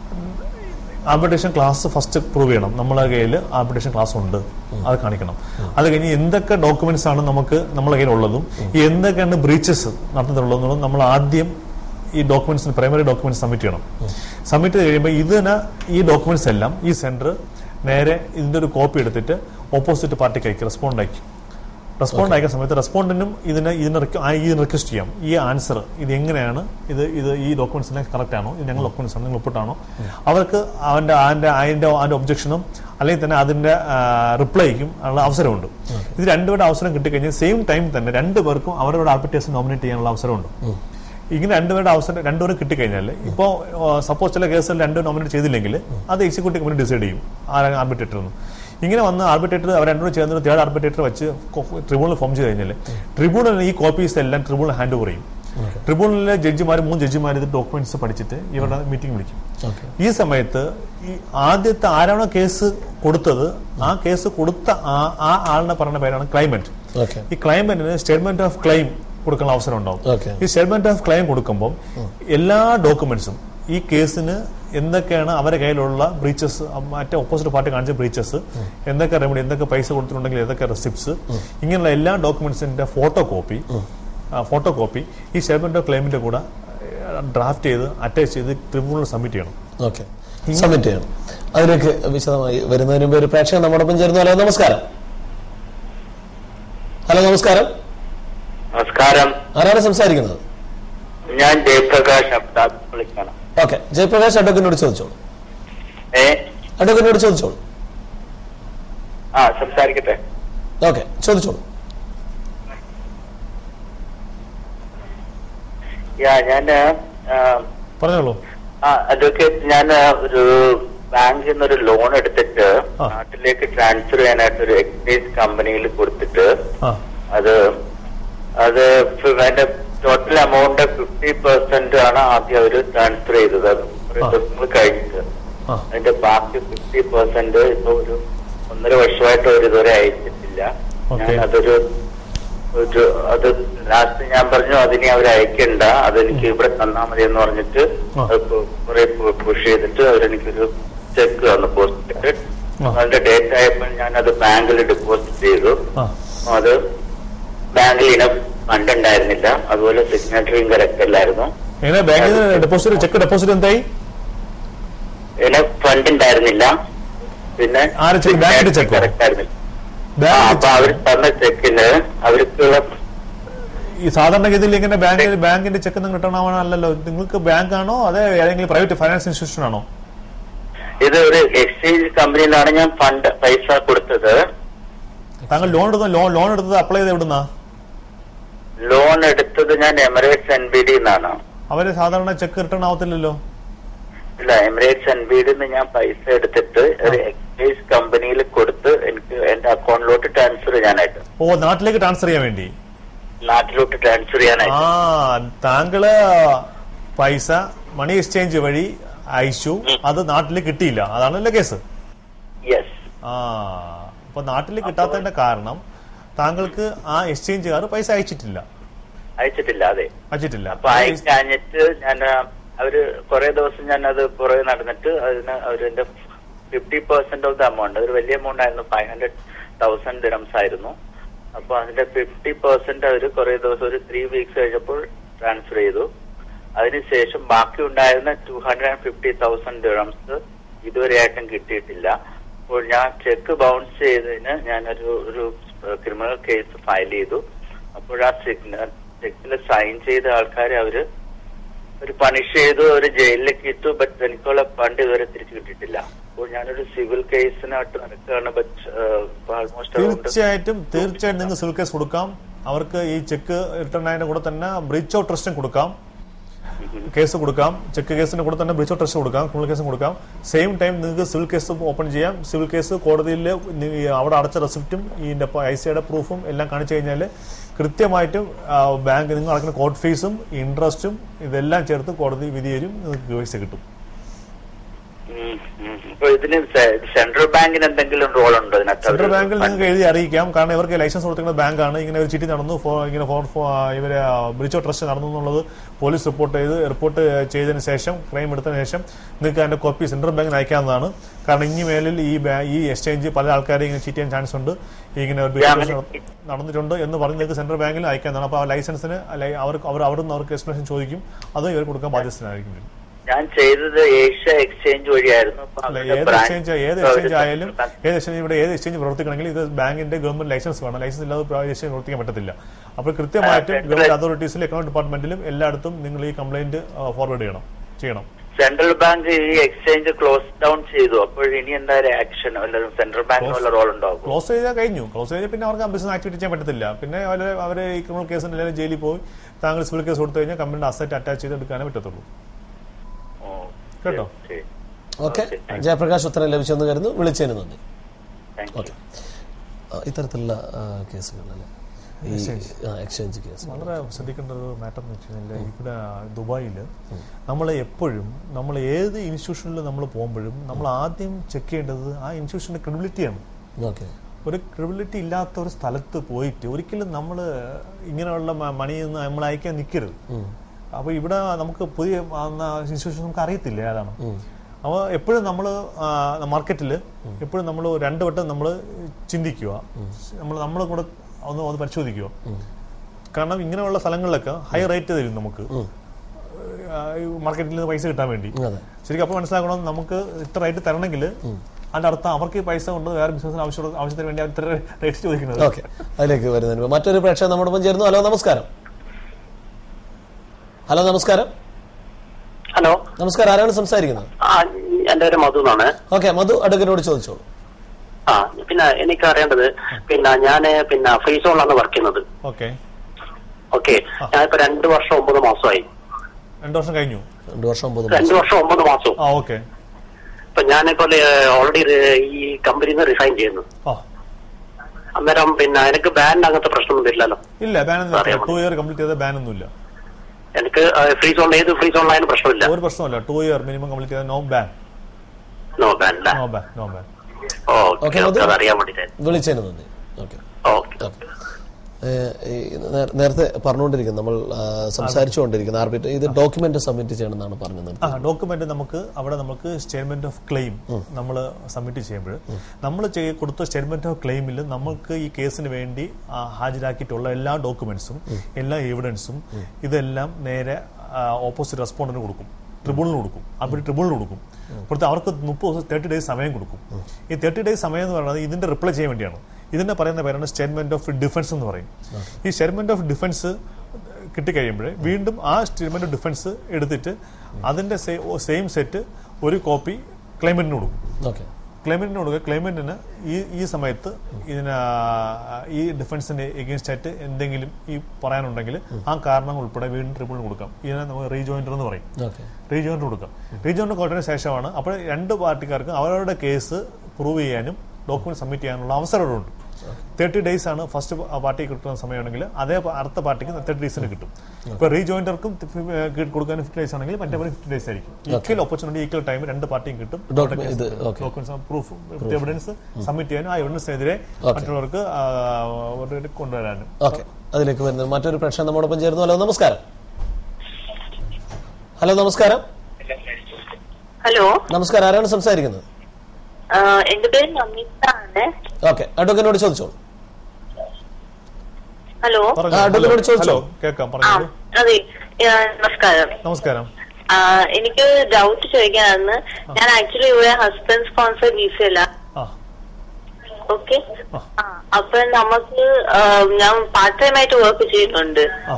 ആർബിട്രേഷൻ ക്ലാസ് ഫസ്റ്റ് പ്രൂവ് ചെയ്യണം നമ്മളെ കയ്യിൽ ആർബിട്രേഷൻ ക്ലാസ് ഉണ്ട് അത് കാണിക്കണം അത് കഴിഞ്ഞ് എന്തൊക്കെ ഡോക്യുമെന്റ്സ് ആണ് നമുക്ക് നമ്മളെ കയ്യിൽ ഉള്ളതും ഈ എന്തൊക്കെയാണ് ബ്രീച്ചസ് നടന്നിട്ടുള്ളതെന്നുള്ളത് നമ്മൾ ആദ്യം ഈ ഡോക്യുമെന്റ്സിന് പ്രൈമറി ഡോക്യുമെന്റ്സ് സബ്മിറ്റ് ചെയ്യണം സബ്മിറ്റ് ചെയ്ത് കഴിയുമ്പോൾ ഇതിന് ഈ ഡോക്യുമെന്റ്സ് എല്ലാം ഈ സെന്റർ നേരെ ഇതിന്റെ ഒരു കോപ്പി എടുത്തിട്ട് ഓപ്പോസിറ്റ് പാർട്ടിക്ക് അയക്കും റെസ്പോണ്ട് അയക്കും റെസ്പോണ്ട് അയക്കുന്ന സമയത്ത് റെസ്പോണ്ടിനും ഇതിന് ഇതിന് requ- ആ ഇതിന് റിക്വസ്റ്റ് ചെയ്യാം ഈ ആൻസർ ഇത് എങ്ങനെയാണ് ഇത് ഇത് ഈ ഡോക്യുമെന്റ്സിനെ കറക്റ്റ് ആണോ ഇത് ഞങ്ങൾ ഡോക്യുമെന്റ്സ് ആണ് നിങ്ങൾ ഒപ്പിട്ടാണോ അവർക്ക് അവന്റെ അതിന്റെ അതിന്റെ അതിന്റെ ഒബ്ജക്ഷനും അല്ലെങ്കിൽ തന്നെ അതിന്റെ റിപ്ലൈക്കും ഉള്ള അവസരമുണ്ട് ഇത് രണ്ടുപേരുടെ അവസരം കിട്ടിക്കഴിഞ്ഞാൽ സെയിം ടൈം തന്നെ രണ്ടുപേർക്കും അവരുടെ ആർബിറ്റേഴ്സ് നോമിനേറ്റ് ചെയ്യാനുള്ള അവസരമുണ്ട് ഇങ്ങനെ രണ്ടുപേരുടെ അവസരം രണ്ടുപേരും കിട്ടിക്കഴിഞ്ഞാൽ ഇപ്പോൾ സപ്പോസ് ചില കേസിൽ രണ്ടുപേരും നോമിനേറ്റ് ചെയ്തില്ലെങ്കിൽ അത് എക്സിക്യൂട്ടീവ് കമ്മിറ്റി ഡിസൈഡ് ചെയ്യും ആരാണ് ആർബിറ്റേറ്റർ എന്ന് ഇങ്ങനെ വന്ന് ആർബിറ്റേറ്റർ അവർ രണ്ടുപേരും ചേർന്ന് തേർഡ് ആർബിറ്റേറ്റർ വെച്ച് ട്രിബ്യൂണൽ ഫോം ചെയ്ത് കഴിഞ്ഞാൽ ട്രിബ്യൂണലിന് ഈ കോപ്പീസ് എല്ലാം ട്രിബ്യൂണൽ ഹാൻഡ് ഓവർ ചെയ്യും ട്രിബ്യൂണലിലെ ജഡ്ജിമാർ മൂന്ന് ജഡ്ജിമാർ ഇത് ഡോക്യുമെന്റ്സ് പഠിച്ചിട്ട് ഇവരുടെ മീറ്റിംഗ് വിളിക്കും ഓക്കെ ഈ സമയത്ത് ഈ ആദ്യത്തെ ആരാണോ കേസ് കൊടുത്തത് ആ കേസ് കൊടുത്ത ആ ആ ആളിനെ പറഞ്ഞ പേരാണ് ക്ലൈമന്റ് ഓക്കെ ഈ ക്ലൈമന്റിന് സ്റ്റേറ്റ്മെന്റ് ഓഫ് ക്ലെയിം കൊടുക്കാനുള്ള അവസരം ഉണ്ടാവും ഓക്കെ ഈ സ്റ്റേറ്റ്മെന്റ് ഓഫ് ക്ലെയിം കൊടുക്കുമ്പോൾ എല്ലാ ഡോക്യുമെന്റ്സും ഈ കേസിന് എന്തൊക്കെയാണ് അവരുടെ കയ്യിലുള്ള ബ്രീച്ചസ് മറ്റേ ഓപ്പോസിറ്റ് പാർട്ടി കാണിച്ച ബ്രീച്ചസ് എന്തൊക്കെ റെമഡി എന്തൊക്കെ പൈസ കൊടുത്തിട്ടുണ്ടെങ്കിൽ ഏതൊക്കെ റെസിപ്റ്റ്സ് ഇങ്ങനെയുള്ള എല്ലാ ഡോക്യുമെന്റ്സിന്റെ ഫോട്ടോ കോപ്പി ഫോട്ടോ കോപ്പി ഈ സ്റ്റേറ്റ്മെന്റ് ഓഫ് ക്ലെയിമിന്റെ കൂടെ ഡ്രാഫ്റ്റ് ചെയ്ത് അറ്റാച്ച് ചെയ്ത് ട്രിബ്യൂണൽ സബ്മിറ്റ് ചെയ്യണം ഓക്കെ സബ്മിറ്റ് ചെയ്യണം അതിലേക്ക് വിശദമായി വരുന്നതിന് മുമ്പ് ഒരു പ്രേക്ഷകൻ നമ്മോടൊപ്പം ചേരുന്നു ഹലോ നമസ്കാരം ഹലോ നമസ്കാരം നമസ്കാരം ആരാണ് സംസാരിക്കുന്നത് ഞാൻ ജയപ്രകാശ് അബ്ദാബ് വിളിക്കണം ഓക്കെ ജയപ്രകാശ് അഡ്വക്കറ്റിനോട് ചോദിച്ചോളൂ ഏ അഡ്വക്കറ്റിനോട് ചോദിച്ചോളൂ ആ സംസാരിക്കട്ടെ ഓക്കെ ചോദിച്ചോളൂ യാ ഞാൻ പറഞ്ഞോളൂ ആ അതൊക്കെ ഞാൻ ഒരു ബാങ്കിൽ നിന്ന് ഒരു ലോൺ എടുത്തിട്ട് ആ. നാട്ടിലേക്ക് ട്രാൻസ്ഫർ ചെയ്യാനായിട്ട് ഒരു എക്സൈസ് കമ്പനിയിൽ കൊടുത്തിട്ട് ആ അത് അത് ഫി- അതിന്റെ ടോട്ടൽ എമൗണ്ട് ഫിഫ്റ്റി പെർസെന്റ് ആണ് ആദ്യം അവർ ട്രാൻസ്ഫർ ചെയ്തത് അത് കുറെ ആ. ദിവസങ്ങൾ കഴിഞ്ഞിട്ട് ആ അതിന്റെ ബാക്കി ഫിഫ്റ്റി പെർസെന്റ് ഇപ്പൊ ഒരു ഒന്നര വർഷമായിട്ട് അവർ ഇതുവരെ അയച്ചിട്ടില്ല Okay. ഞാൻ അതൊരു ഒരു അത് ലാസ്റ്റ് ഞാൻ പറഞ്ഞു അതിനെ അവർ അയക്കണ്ട അതെനിക്ക് ഇവിടെ തന്നാ മതി എന്ന് പറഞ്ഞിട്ട് ആ. അത് പു- കുറെ പുഷ് ചെയ്തിട്ട് അവരെനിക്കൊരു ചെക്ക് തന്നു പോസ്റ്റ് ആ. അതിന്റെ ഡേറ്റ് ആയപ്പോൾ ഞാൻ അത് ബാങ്കിൽ ഡെപ്പോസിറ്റ് ചെയ്തു ആ അത് ബാങ്കിൽ ഇനം ഫണ്ട് ഉണ്ടായിരുന്നില്ല അതുപോലെ സിഗ്നേറ്ററിയും കറക്റ്റ് അല്ലായിരുന്നു എങ്ങനെ ബാങ്കിൽ ഡെപ്പോസിറ്റ് ചെക്ക് ഡെപ്പോസിറ്റ് എന്തായി ഇതിന് ഫണ്ട് ഉണ്ടായിരുന്നില്ല പിന്നെ ആരെ check? ബാങ്കിന്റെ check ഓ? കറക്റ്റ് ആയിരുന്നില്ല ആ, ബാങ്ക് അപ്പൊ അവർ തന്ന ചെക്കിന് അവർക്കുള്ള ഈ സാധാരണഗതിയിൽ ഇങ്ങനെ ബാങ്കിൽ ബാങ്കിന്റെ ചെക്ക് നിങ്ങൾ റിട്ടേൺ ആവാനല്ലോ നിങ്ങൾക്ക് ബാങ്ക് ആണോ അതെ ഏതെങ്കിലും പ്രൈവറ്റ് ഫൈനാൻസ് ഇൻസ്റ്റിറ്റ്യൂഷൻ ആണോ ഇത് ഒരു എക്സ്ചേഞ്ച് കമ്പനിയിലാണ് ഞാൻ ഫണ്ട് പൈസ കൊടുത്തത് താങ്കൾ ലോൺ എടുത്ത ലോൺ ലോൺ എടുത്തത് അപ്ലൈ ചെയ്ത് എവിടുന്നാ ലോൺ എടുത്തത് ഞാൻ എമിറേറ്റ്സ് എൻ ബി ഡി എന്നാണ് അവര് സാധാരണ ചെക്ക് റിട്ടേൺ ആവത്തില്ലല്ലോ ഇല്ല എമിറേറ്റ്സ് എൻ ബി ഡി ഞാൻ പൈസ എടുത്തിട്ട് ഒരു എക്സ്ചേഞ്ച് കമ്പനിയിൽ കൊടുത്ത് എനിക്ക് എന്റെ അക്കൗണ്ടിലോട്ട് ട്രാൻസ്ഫർ ചെയ്യാനായിട്ട് ഓ നാട്ടിലേക്ക് ട്രാൻസ്ഫർ ചെയ്യാൻ വേണ്ടി നാട്ടിലോട്ട് ട്രാൻസ്ഫർ ആ ചെയ്യാനായിട്ട് താങ്കള് പൈസ മണി എക്സ്ചേഞ്ച് വഴി അയച്ചു അത് നാട്ടിൽ കിട്ടിയില്ല അതാണല്ലോ കേസ് യെസ് ആ അപ്പൊ നാട്ടിൽ കിട്ടാത്തതിന്റെ കാരണം താങ്കൾക്ക് ആ എക്സ്ചേഞ്ചുകാർ പൈസ അയച്ചിട്ടില്ല അയച്ചിട്ടില്ല അതെ അയച്ചിട്ടില്ല അപ്പൊ അയക്കാഞ്ഞിട്ട് ഞാൻ ആ, അവര് കുറെ ദിവസം ഞാൻ അത് പുറകെ നടന്നിട്ട് അതിന് അവരെന്റെ fifty percent of the amount ഒരു വലിയ എമൗണ്ട് ആയിരുന്നു ഫൈവ് ഹൺഡ്രഡ് തൗസൻഡ് ദിറംസ് ആയിരുന്നു അപ്പൊ അതിന്റെ ഫിഫ്റ്റി പെർസെന്റ് അവര് കുറെ ദിവസം ഒരു ത്രീ വീക്സ് കഴിഞ്ഞപ്പോൾ ട്രാൻസ്ഫർ ചെയ്തു അതിനുശേഷം ബാക്കി ഉണ്ടായിരുന്ന two hundred and fifty thousand dirhams ഇതുവരെയായിട്ടും കിട്ടിയിട്ടില്ല അപ്പോൾ ഞാൻ ചെക്ക് ബൗൺസ് ചെയ്തതിന് ഞാനൊരു ഒരു ക്രിമിനൽ കേസ് ഫയൽ ചെയ്തു അപ്പോൾ ആ ചെക്കിൽ സൈൻ ചെയ്ത ആൾക്കാരെ അവര് ഒരു പണിഷ് ചെയ്തു ഒരു ജയിലിലേക്ക് ഇട്ടു ബട്ട് എനിക്കുള്ള ഫണ്ട് ഇതുവരെ തിരിച്ചു കിട്ടിയിട്ടില്ല അപ്പോൾ ഞാനൊരു സിവിൽ കേസിനായിട്ട് നടക്കുകയാണ് ബട്ട് ആൾമോസ്റ്റ് തീർച്ചയായിട്ടും തീർച്ചയായിട്ടും നിങ്ങൾക്ക് സിവിൽ കേസ് കൊടുക്കാം അവർക്ക് ഈ ചെക്ക് റിട്ടേൺ ആയതിന്റെ കൂടെ തന്നെ ബ്രീച്ച് ഓഫ് ട്രസ്റ്റും കൊടുക്കാം കേസ് കൊടുക്കാം ചെക്ക് കേസിന്റെ കൂടെ തന്നെ ബ്രീച്ച് ഓഫ് ട്രസ്റ്റ് കൊടുക്കാം ക്രിമിനൽ കേസും കൊടുക്കാം സെയിം ടൈം നിങ്ങൾക്ക് സിവിൽ കേസ് ഓപ്പൺ ചെയ്യാം സിവിൽ കേസ് കോടതിയിൽ നി- ഈ അവിടെ അടച്ച റെസിപ്റ്റും ഇതിന്റെ ഐ സിയുടെ പ്രൂഫും എല്ലാം കാണിച്ചു കഴിഞ്ഞാൽ കൃത്യമായിട്ടും ആ, ബാങ്ക് നിങ്ങൾ അടക്കുന്ന കോർട്ട് ഫീസും ഇൻട്രസ്റ്റും ഇതെല്ലാം ചേർത്ത് കോടതി വിധി തരും നിങ്ങൾക്ക് പൈസ കിട്ടും അപ്പൊ ഇതിന് സെ- സെൻട്രൽ ബാങ്കിന് എന്തെങ്കിലും റോൾ ഉണ്ടോ ഇതിനകത്ത് സെൻട്രൽ അവര് ബാങ്കിൽ ഫണ്ട് നിങ്ങൾക്ക് എഴുതി അറിയിക്കാം കാരണം ഇവർക്ക് ലൈസൻസ് കൊടുക്കുന്ന ബാങ്കാണ് ഇങ്ങനെ ഒരു ചിട്ടി നടന്നു ഫോ- ഇങ്ങനെ ഫോർ ഫോ- ഇവരെ ബ്രിച്ച് ഓഫ് ട്രസ്റ്റ് നടന്നു എന്നുള്ളത് പോലീസ് റിപ്പോർട്ട് ചെയ്ത് റിപ്പോർട്ട് ചെയ്തതിന് ശേഷം ക്രൈം എടുത്തതിന് ശേഷം നിങ്ങൾക്ക് അതിന്റെ കോപ്പി സെൻട്രൽ ബാങ്കിന് അയക്കാവുന്നതാണ് കാരണം ഇനി മേലിൽ ഈ ബാ- ഈ എക്സ്ചേഞ്ച് പല ആൾക്കാരെ ഇങ്ങനെ ചീറ്റ് ചെയ്യാൻ ചാൻസ് ഉണ്ട് ഇങ്ങനെ ഒരു ബ്രിച്ച് ഓഫ് ട്രസ്റ്റ് നടന്നിട്ടുണ്ട് എന്ന് പറഞ്ഞ് നിങ്ങൾക്ക് സെൻട്രൽ ബാങ്കിൽ അയക്കാവുന്നതാണ് അപ്പോൾ ആ ലൈസൻസിന് അല്ലെ- അവർക്ക് അവർ അവിടെ നിന്ന് അവർക്ക് എക്സ്പ്ലനേഷൻ ചോദിക്കും അതും ഇവർ കൊടുക്കാൻ ബാധ്യസ്ഥനായിരിക്കും ഞാൻ ചെയ്തത് ഏഷ്യ എക്സ്ചേഞ്ച് വഴിയായിരുന്നു അപ്പൊ അല്ല അവരുടെ ഏത് branch- എക്സ്ചേഞ്ച് ഏത് അവര് എക്സ്ചേഞ്ച് ആയാലും central bank- ഏത് എക്സ്ചേഞ്ച് ഇവിടെ ഏത് എക്സ്ചേഞ്ച് പ്രവർത്തിക്കണമെങ്കിൽ ഇത് ബാങ്കിന്റെ ഗവൺമെന്റ് ലൈസൻസ് വേണം ലൈസൻസ് ഇല്ലാതെ എക്സ്ചേഞ്ച് പ്രവർത്തിക്കാൻ പറ്റത്തില്ല അപ്പോൾ കൃത്യമായിട്ടും ആ, central- ഗവൺമെന്റ് അതോറിറ്റീസിലും എക്കണോമിക് ഡിപ്പാർട്ട്മെന്റിലും എല്ലായിടത്തും നിങ്ങൾ ഈ കംപ്ലൈന്റ് ഫോർവേഡ് ചെയ്യണം ചെയ്യണം സെൻട്രൽ ബാങ്ക് ഈ എക്സ്ചേഞ്ച് ക്ലോസ് ഡൗൺ ചെയ്തു അപ്പോൾ ഇനി എന്താ ആക്ഷൻ വല്ല സെൻട്രൽ ബാങ്കിന് വല്ല റോൾ ഉണ്ടാവും ക്ലോസ് ചെയ്താൽ കഴിഞ്ഞു ക്ലോസ് ചെയ്താൽ പിന്നെ അവർക്ക് ബിസിനസ് ആക്ടിവിറ്റി ചെയ്യാൻ പറ്റത്തില്ല പിന്നെ അവർ അവർ ഈ ക്രിമിനൽ കേസിന് അല്ലെങ്കിൽ ജയിലിൽ പോയി താങ്കൾ സിവിൽ കേസ് കൊടുത്തു കഴിഞ്ഞാൽ കമ്പനിയുടെ അസറ്റ് അറ്റാച്ച് ചെയ്ത് എടുക്കാനേ പറ്റത്തുള്ളൂ കേട്ടോ. ഓക്കെ ജയപ്രകാശ് ഉത്തരം ലഭിച്ചെന്ന് കരുതുന്നു വിളിച്ചതിന് നന്ദി താങ്ക് ഓക്കെ ഇത്തരത്തിലുള്ള ആ, കേസുകളല്ലേ ഈ എക്സ്ചേഞ്ച് കേസ് വളരെ ശ്രദ്ധിക്കേണ്ട ഒരു മാറ്റർ എന്ന് വെച്ച് കഴിഞ്ഞാൽ ഇവിടെ ദുബായിൽ നമ്മൾ എപ്പോഴും നമ്മൾ ഏത് ഇൻസ്റ്റിറ്റ്യൂഷനിൽ നമ്മൾ പോകുമ്പോഴും നമ്മൾ ആദ്യം ചെക്ക് ചെയ്യേണ്ടത് ആ ഇൻസ്റ്റിറ്റ്യൂഷന്റെ ക്രെഡിബിലിറ്റിയാണ് ഓക്കെ ഒരു ക്രെഡിബിലിറ്റി ഇല്ലാത്ത ഒരു സ്ഥലത്ത് പോയിട്ട് ഒരിക്കലും നമ്മൾ ഇങ്ങനെയുള്ള മ- മണി നമ്മൾ അയക്കാൻ നിൽക്കരുത് അപ്പൊ ഇവിടെ നമുക്ക് പുതിയ ഇൻസ്റ്റിറ്റ്യൂഷൻ നമുക്ക് അറിയത്തില്ല ഏതാണ് അപ്പോൾ എപ്പോഴും നമ്മൾ മാർക്കറ്റിൽ എപ്പോഴും നമ്മൾ രണ്ട് വട്ടം നമ്മൾ ചിന്തിക്കുക നമ്മൾ നമ്മളെ കൂടെ ഒന്ന് ഒന്ന് പരിശോധിക്കുക കാരണം ഇങ്ങനെയുള്ള സ്ഥലങ്ങളിലൊക്കെ ഹൈ റേറ്റ് തരും നമുക്ക് മാർക്കറ്റിൽ നിന്ന് പൈസ കിട്ടാൻ വേണ്ടി അതെ ശരിക്കും അപ്പോൾ മനസ്സിലാക്കണം നമുക്ക് ഇത്ര റേറ്റ് തരണമെങ്കിൽ അതിന്റെ അർത്ഥം അവർക്ക് ഈ പൈസ കൊണ്ട് വേറെ ബിസിനസ്സിന് ആവശ്യം ആവശ്യത്തിന് വേണ്ടി അവർ ഇത്ര റേറ്റ് ചോദിക്കുന്നത് ഓക്കെ അതിലേക്ക് വരുന്നതിന് മുമ്പ് മറ്റൊരു പ്രേക്ഷകൻ നമ്മോടൊപ്പം ചേർന്നു ഹലോ നമസ്കാരം ഹലോ നമസ്കാരം ഹലോ നമസ്കാരം ആരാണ് സംസാരിക്കുന്നത് ആ എന്റെ പേര് മധു എന്നാണ് ഓക്കെ മധു അടുക്കനോട് ചോദിച്ചോളൂ ആ പിന്നെ എനിക്ക് അറിയേണ്ടത് പിന്നെ ഞാൻ പിന്നെ ഫ്രീ സോണിലാണ് വർക്ക് ചെയ്യുന്നത് ഓക്കെ ഓക്കെ ഞാനിപ്പോ രണ്ടു വർഷം ഒമ്പത് മാസമായി രണ്ടു വർഷം കഴിഞ്ഞു രണ്ടു വർഷം ഒമ്പത് രണ്ടു വർഷം ഒമ്പത് മാസവും ആ ഓക്കെ ഇപ്പൊ ഞാനിപ്പോ ഓൾറെഡി ഈ കമ്പനിയിൽ നിന്ന് റിസൈൻ ചെയ്യുന്നു ആ അന്നേരം പിന്നെ എനിക്ക് ബാൻ അങ്ങനത്തെ പ്രശ്നമൊന്നും വരില്ലല്ലോ ഇല്ല ബാൻ ഒന്നും അറിയാം. ടു ഇയർ കംപ്ലീറ്റ് ചെയ്ത ബാൻ ഒന്നുമില്ല എനിക്ക് ഫ്രീ സോൺ ഏത് ഫ്രീ സോണിലായാലും പ്രശ്നമില്ല ഒരു പ്രശ്നമല്ല ടു ഇയർ മിനിമം കംപ്ലീറ്റ് ചെയ്ത നോ ബാൻ നോ ബാൻ അല്ല no ban no ban okay Okay, okay Madhu. അത് അറിയാൻ വേണ്ടിട്ടായിരുന്നു വിളിച്ചതിന് നന്ദി ഓക്കെ ഓക്കെ ഓക്കെ നേരത്തെ പറഞ്ഞുകൊണ്ടിരിക്കുന്നത് നമ്മൾ ആ, സംസാരിച്ചുകൊണ്ടിരിക്കുന്ന ആർബിറ്റ് ഇത് ഡോക്യുമെന്റ് സബ്മിറ്റ് ചെയ്യണമെന്നാണ് പറഞ്ഞത് ആ ഡോക്യുമെന്റ് നമുക്ക് അവിടെ നമുക്ക് സ്റ്റേറ്റ്മെന്റ് ഓഫ് ക്ലെയിം നമ്മൾ സബ്മിറ്റ് ചെയ്യുമ്പോൾ നമ്മൾ ചെയ്യ- കൊടുത്ത സ്റ്റേറ്റ്മെന്റ് ഓഫ് ക്ലെയിമിൽ നമുക്ക് ഈ കേസിന് വേണ്ടി ആ, ഹാജരാക്കിയിട്ടുള്ള എല്ലാ ഡോക്യുമെന്റ്സും എല്ലാ എവിഡൻസും ഇതെല്ലാം നേരെ ഓപ്പോസിറ്റ് റെസ്പോണ്ടന്റിന് കൊടുക്കും ട്രിബ്യൂണലിന് കൊടുക്കും അവർ ട്രിബ്യൂണലിന് കൊടുക്കും കൊടുത്ത് അവർക്ക് മുപ്പത് ദിവസം തേർട്ടി ഡേയ്സ് സമയം കൊടുക്കും ഈ തേർട്ടി ഡേയ്സ് സമയം എന്ന് പറയുന്നത് ഇതിന്റെ റിപ്ലൈ ചെയ്യാൻ വേണ്ടിയാണ് ഇതിന്റെ പറയുന്ന പേരാണ് സ്റ്റേറ്റ്മെന്റ് ഓഫ് ഡിഫൻസ് എന്ന് പറയും ഈ സ്റ്റേറ്റ്മെന്റ് ഓഫ് ഡിഫൻസ് കിട്ടിക്കഴിയുമ്പോൾ വീണ്ടും ആ സ്റ്റേറ്റ്മെന്റ് ഓഫ് ഡിഫൻസ് എടുത്തിട്ട് അതിന്റെ സെയിം സെറ്റ് ഒരു കോപ്പി ക്ലൈമന്റിന് കൊടുക്കും ഓക്കെ ക്ലൈമന്റിന് കൊടുക്കുക ക്ലൈമന്റിന് ഈ ഈ സമയത്ത് ഇതിന് ഈ ഡിഫൻസിന്റെ എഗൻസ്റ്റ് ആയിട്ട് എന്തെങ്കിലും ഈ പറയാനുണ്ടെങ്കിൽ ആ കാരണങ്ങൾ ഉൾപ്പെടെ വീണ്ടും ട്രിബ്യൂണൽ കൊടുക്കാം ഇതിനെ നമുക്ക് റീജോയിന്റർ എന്ന് പറയും ഓക്കെ റീജോയിന്റ് കൊടുക്കാം റീജോയിന്റ് കൊടുത്തതിന് ശേഷമാണ് അപ്പോൾ രണ്ട് പാർട്ടിക്കാർക്ക് അവരുടെ കേസ് പ്രൂവ് ചെയ്യാനും ഡോക്യുമെന്റ് സബ്മിറ്റ് ചെയ്യാനുള്ള അവസരമുണ്ട് തേർട്ടി ഡേയ്സ് ആണ് ഫസ്റ്റ് പാർട്ടി കിട്ടുന്ന സമയമാണെങ്കിൽ അതേ പ- അടുത്ത പാർട്ടിക്ക് തേർട്ടി ഡേയ്സിന് കിട്ടും ഇപ്പൊ റീജോയിന്റർക്കും കൊടുക്കാൻ ഫിഫ്റ്റി ഡേയ്സ് ആണെങ്കിൽ മറ്റേ ഫിഫ്റ്റി ഡേയ്സ് ആയിരിക്കും ഈക്വൽ ഓപ്പർച്യൂണിറ്റി ഈക്വൽ ടൈം രണ്ട് പാർട്ടിയും കിട്ടും Document ഇത്, okay. Documents proof evidence submit ചെയ്യാനും ആ എവിഡൻസിനെതിരെ മറ്റുള്ളവർക്ക് ആ, ഒരു കൊണ്ടുവരാനും ഓക്കെ അതിലേക്ക് വരുന്നത് മറ്റൊരു പ്രേക്ഷകൻ നമ്മോടൊപ്പം ചേർന്നു ഹലോ നമസ്കാരം ഹലോ നമസ്കാരം ഹലോ നമസ്കാരം ആരാണ് സംസാരിക്കുന്നത് ആ, എന്റെ പേര് നമിത ആണ് ഓക്കെ അഡ്വക്കനോട് ചോദിച്ചോളൂ ഹലോ പറഞ്ഞോ. ആ, ഡോക്ടറോട് ഹലോ. ചോദിച്ചോ. ഹലോ കേൾക്കാം ആ പറഞ്ഞോളൂ അതെ ആ, നമസ്കാരം നമസ്കാരം ആ, എനിക്ക് ഡൗട്ട് ചോദിക്കാനാണ് ഞാൻ ആക്ച്വലി ഇവിടെ ഹസ്ബൻഡ് സ്പോൺസർ വിസയല്ല ആ ഓക്കെ അപ്പൊ നമുക്ക് ആ, ഞാൻ പാർട്ട് ടൈം ആയിട്ട് വർക്ക് ചെയ്യുന്നുണ്ട് ആ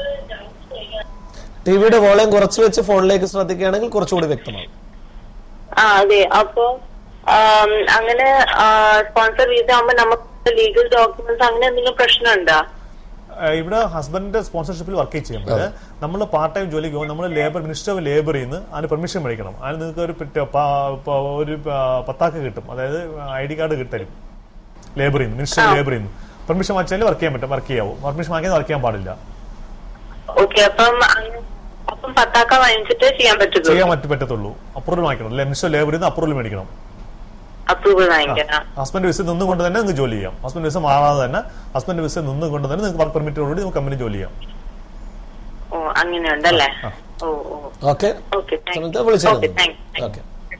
ടി വിയുടെ വോളിയം കുറച്ച് വെച്ച് ഫോണിലേക്ക് ശ്രദ്ധിക്കുകയാണെങ്കിൽ കുറച്ചുകൂടി വ്യക്തമാകും ആ അതെ അപ്പൊ ആം, അങ്ങനെ സ്പോൺസർ വിസ ആകുമ്പോ നമുക്ക് ലീഗൽ ഡോക്യുമെന്റ്സ് അങ്ങനെ എന്തെങ്കിലും പ്രശ്നമുണ്ടോ ഏഹ് ഇവിടെ ഹസ്ബൻഡിന്റെ സ്പോൺസർഷിപ്പിൽ വർക്ക് ചെയ്യുമ്പോൾ നമ്മൾ പാർട്ട് ടൈം ജോലിക്ക് പോകുമ്പോൾ നമ്മൾ ലേബർ മിനിസ്റ്റർ ഓഫ് ലേബറിൽ നിന്ന് അതിന് പെർമിഷൻ മേടിക്കണം അതിന് നിങ്ങൾക്ക് ഒരു പിറ്റ- പ- പ- ഒരു പ- പത്താക്ക് കിട്ടും അതായത് ഐ ഡി കാർഡ് കിട്ടരും ലേബറിൽ നിന്ന് മിനിസ്റ്റർ ഓഫ് ലേബറിൽ നിന്ന് പെർമിഷൻ വാങ്ങിച്ചാൽ വർക്ക് ചെയ്യാൻ പറ്റും വർക്ക് ചെയ്യാവും പെർമിഷൻ വാങ്ങിയാൽ വർക്ക് ചെയ്യാൻ പാടില്ല ഓക്കെ അപ്പം അങ്ങ- അപ്പം പത്താക്ക വാങ്ങിച്ചിട്ട് ചെയ്യാൻ പറ്റുള്ളൂ ചെയ്യാൻ പറ്റും പറ്റത്തുള്ളൂ അപ്രൂവൽ വാങ്ങിക്കണം അല്ലെ മിനിസ്റ്റർ ഓഫ് ലേബറിൽ നിന്ന് അപ്രൂവൽ മേടിക്കണം അപ്രൂവൽ വാങ്ങിക്കണം ഹസ്ബൻഡ് വിസ നിന്നുകൊണ്ട് തന്നെ നിങ്ങൾക്ക് ജോലി ചെയ്യാം ഹസ്ബൻഡ് വിസ മാറാതെ തന്നെ ഹസ്ബൻഡ് വിസ നിന്നുകൊണ്ട് തന്നെ നിങ്ങൾക്ക് വർക്ക് പെർമിറ്റോടുകൂടി നിങ്ങൾക്ക് കമ്പനി ജോലി ചെയ്യാം ഓ അങ്ങനെയുണ്ടല്ലേ ആ. ഓ ഓ ഓക്കെ ഓക്കെ സമയത്ത് വിളിച്ചത് ഓക്കെ താങ്ക് ഓക്കെ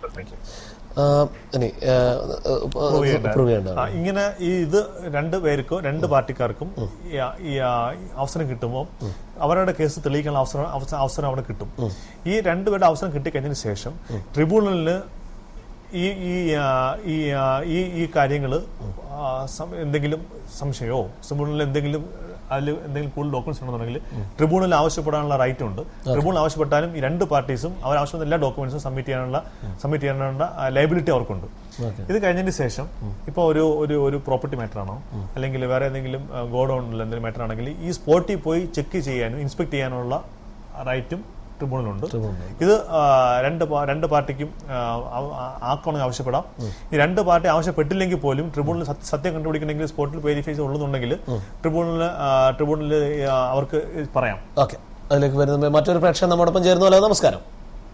ഇനി പ്രൂവ് ചെയ്യേണ്ട. പ്രൂവ് ചെയ്യേണ്ടതാണ് ആ, ഇങ്ങനെ ഈ ഇത് രണ്ട് പേർക്കും രണ്ട് പാർട്ടിക്കാർക്കും ഈ ആ- ഈ ആ അവസരം കിട്ടുമ്പോൾ അവരുടെ കേസ് തെളിയിക്കാനുള്ള അവസരം അവസ- അവസരം അവിടെ കിട്ടും ഈ രണ്ടുപേരുടെ അവസരം കിട്ടിക്കഴിഞ്ഞതിന് ശേഷം ട്രിബ്യൂണലിന് ഈ ഈ ആ, ഈ ആ, ഈ ഈ കാര്യങ്ങൾ എന്തെങ്കിലും സംശയമോ ട്രിബ്യൂണലിൽ എന്തെങ്കിലും അതിൽ എന്തെങ്കിലും കൂടുതൽ ഡോക്യുമെന്റ്സ് ഉണ്ടെന്നുണ്ടെങ്കിൽ ട്രിബ്യൂണൽ ആവശ്യപ്പെടാനുള്ള റൈറ്റ് ഉണ്ട് ട്രിബ്യൂണൽ ആവശ്യപ്പെട്ടാലും ഈ രണ്ട് പാർട്ടീസും അവർ ആവശ്യപ്പെടുന്ന എല്ലാ ഡോക്യുമെന്റ്സും സബ്മിറ്റ് ചെയ്യാനുള്ള സബ്മിറ്റ് ചെയ്യാനുള്ള ലൈബിലിറ്റി അവർക്കുണ്ട് ഇത് കഴിഞ്ഞതിന് ശേഷം ഇപ്പോൾ ഒരു ഒരു ഒരു പ്രോപ്പർട്ടി മാറ്റർ ആണോ അല്ലെങ്കിൽ വേറെ ഏതെങ്കിലും ഗോഡൌണിൽ എന്തെങ്കിലും മാറ്റർ ആണെങ്കിൽ ഈ സ്പോട്ടിൽ പോയി ചെക്ക് ചെയ്യാനും ഇൻസ്പെക്ട് ചെയ്യാനുള്ള റൈറ്റും ട്രിബ്യൂണലുണ്ട് ഇത് ആ, രണ്ട് പാ- രണ്ട് പാർട്ടിക്കും ആ, ആ- ആ- ആക്കണമെങ്കിൽ ആവശ്യപ്പെടാം ഈ രണ്ട് പാർട്ടി ആവശ്യപ്പെട്ടില്ലെങ്കിൽ പോലും ട്രിബ്യൂണൽ സത്യ- സത്യം കണ്ടുപിടിക്കണമെങ്കിൽ സ്പോട്ടിൽ വെരിഫൈസ് ഉള്ളതുണ്ടെങ്കിൽ ട്രിബ്യൂണലിൽ ട്രിബ്യൂണലിൽ അവർക്ക് പറയാം ഓക്കെ അതിലേക്ക് വരുന്നത് മറ്റൊരു പ്രേക്ഷകൻ നമ്മോടൊപ്പം ചേർന്നു ഹലോ നമസ്കാരം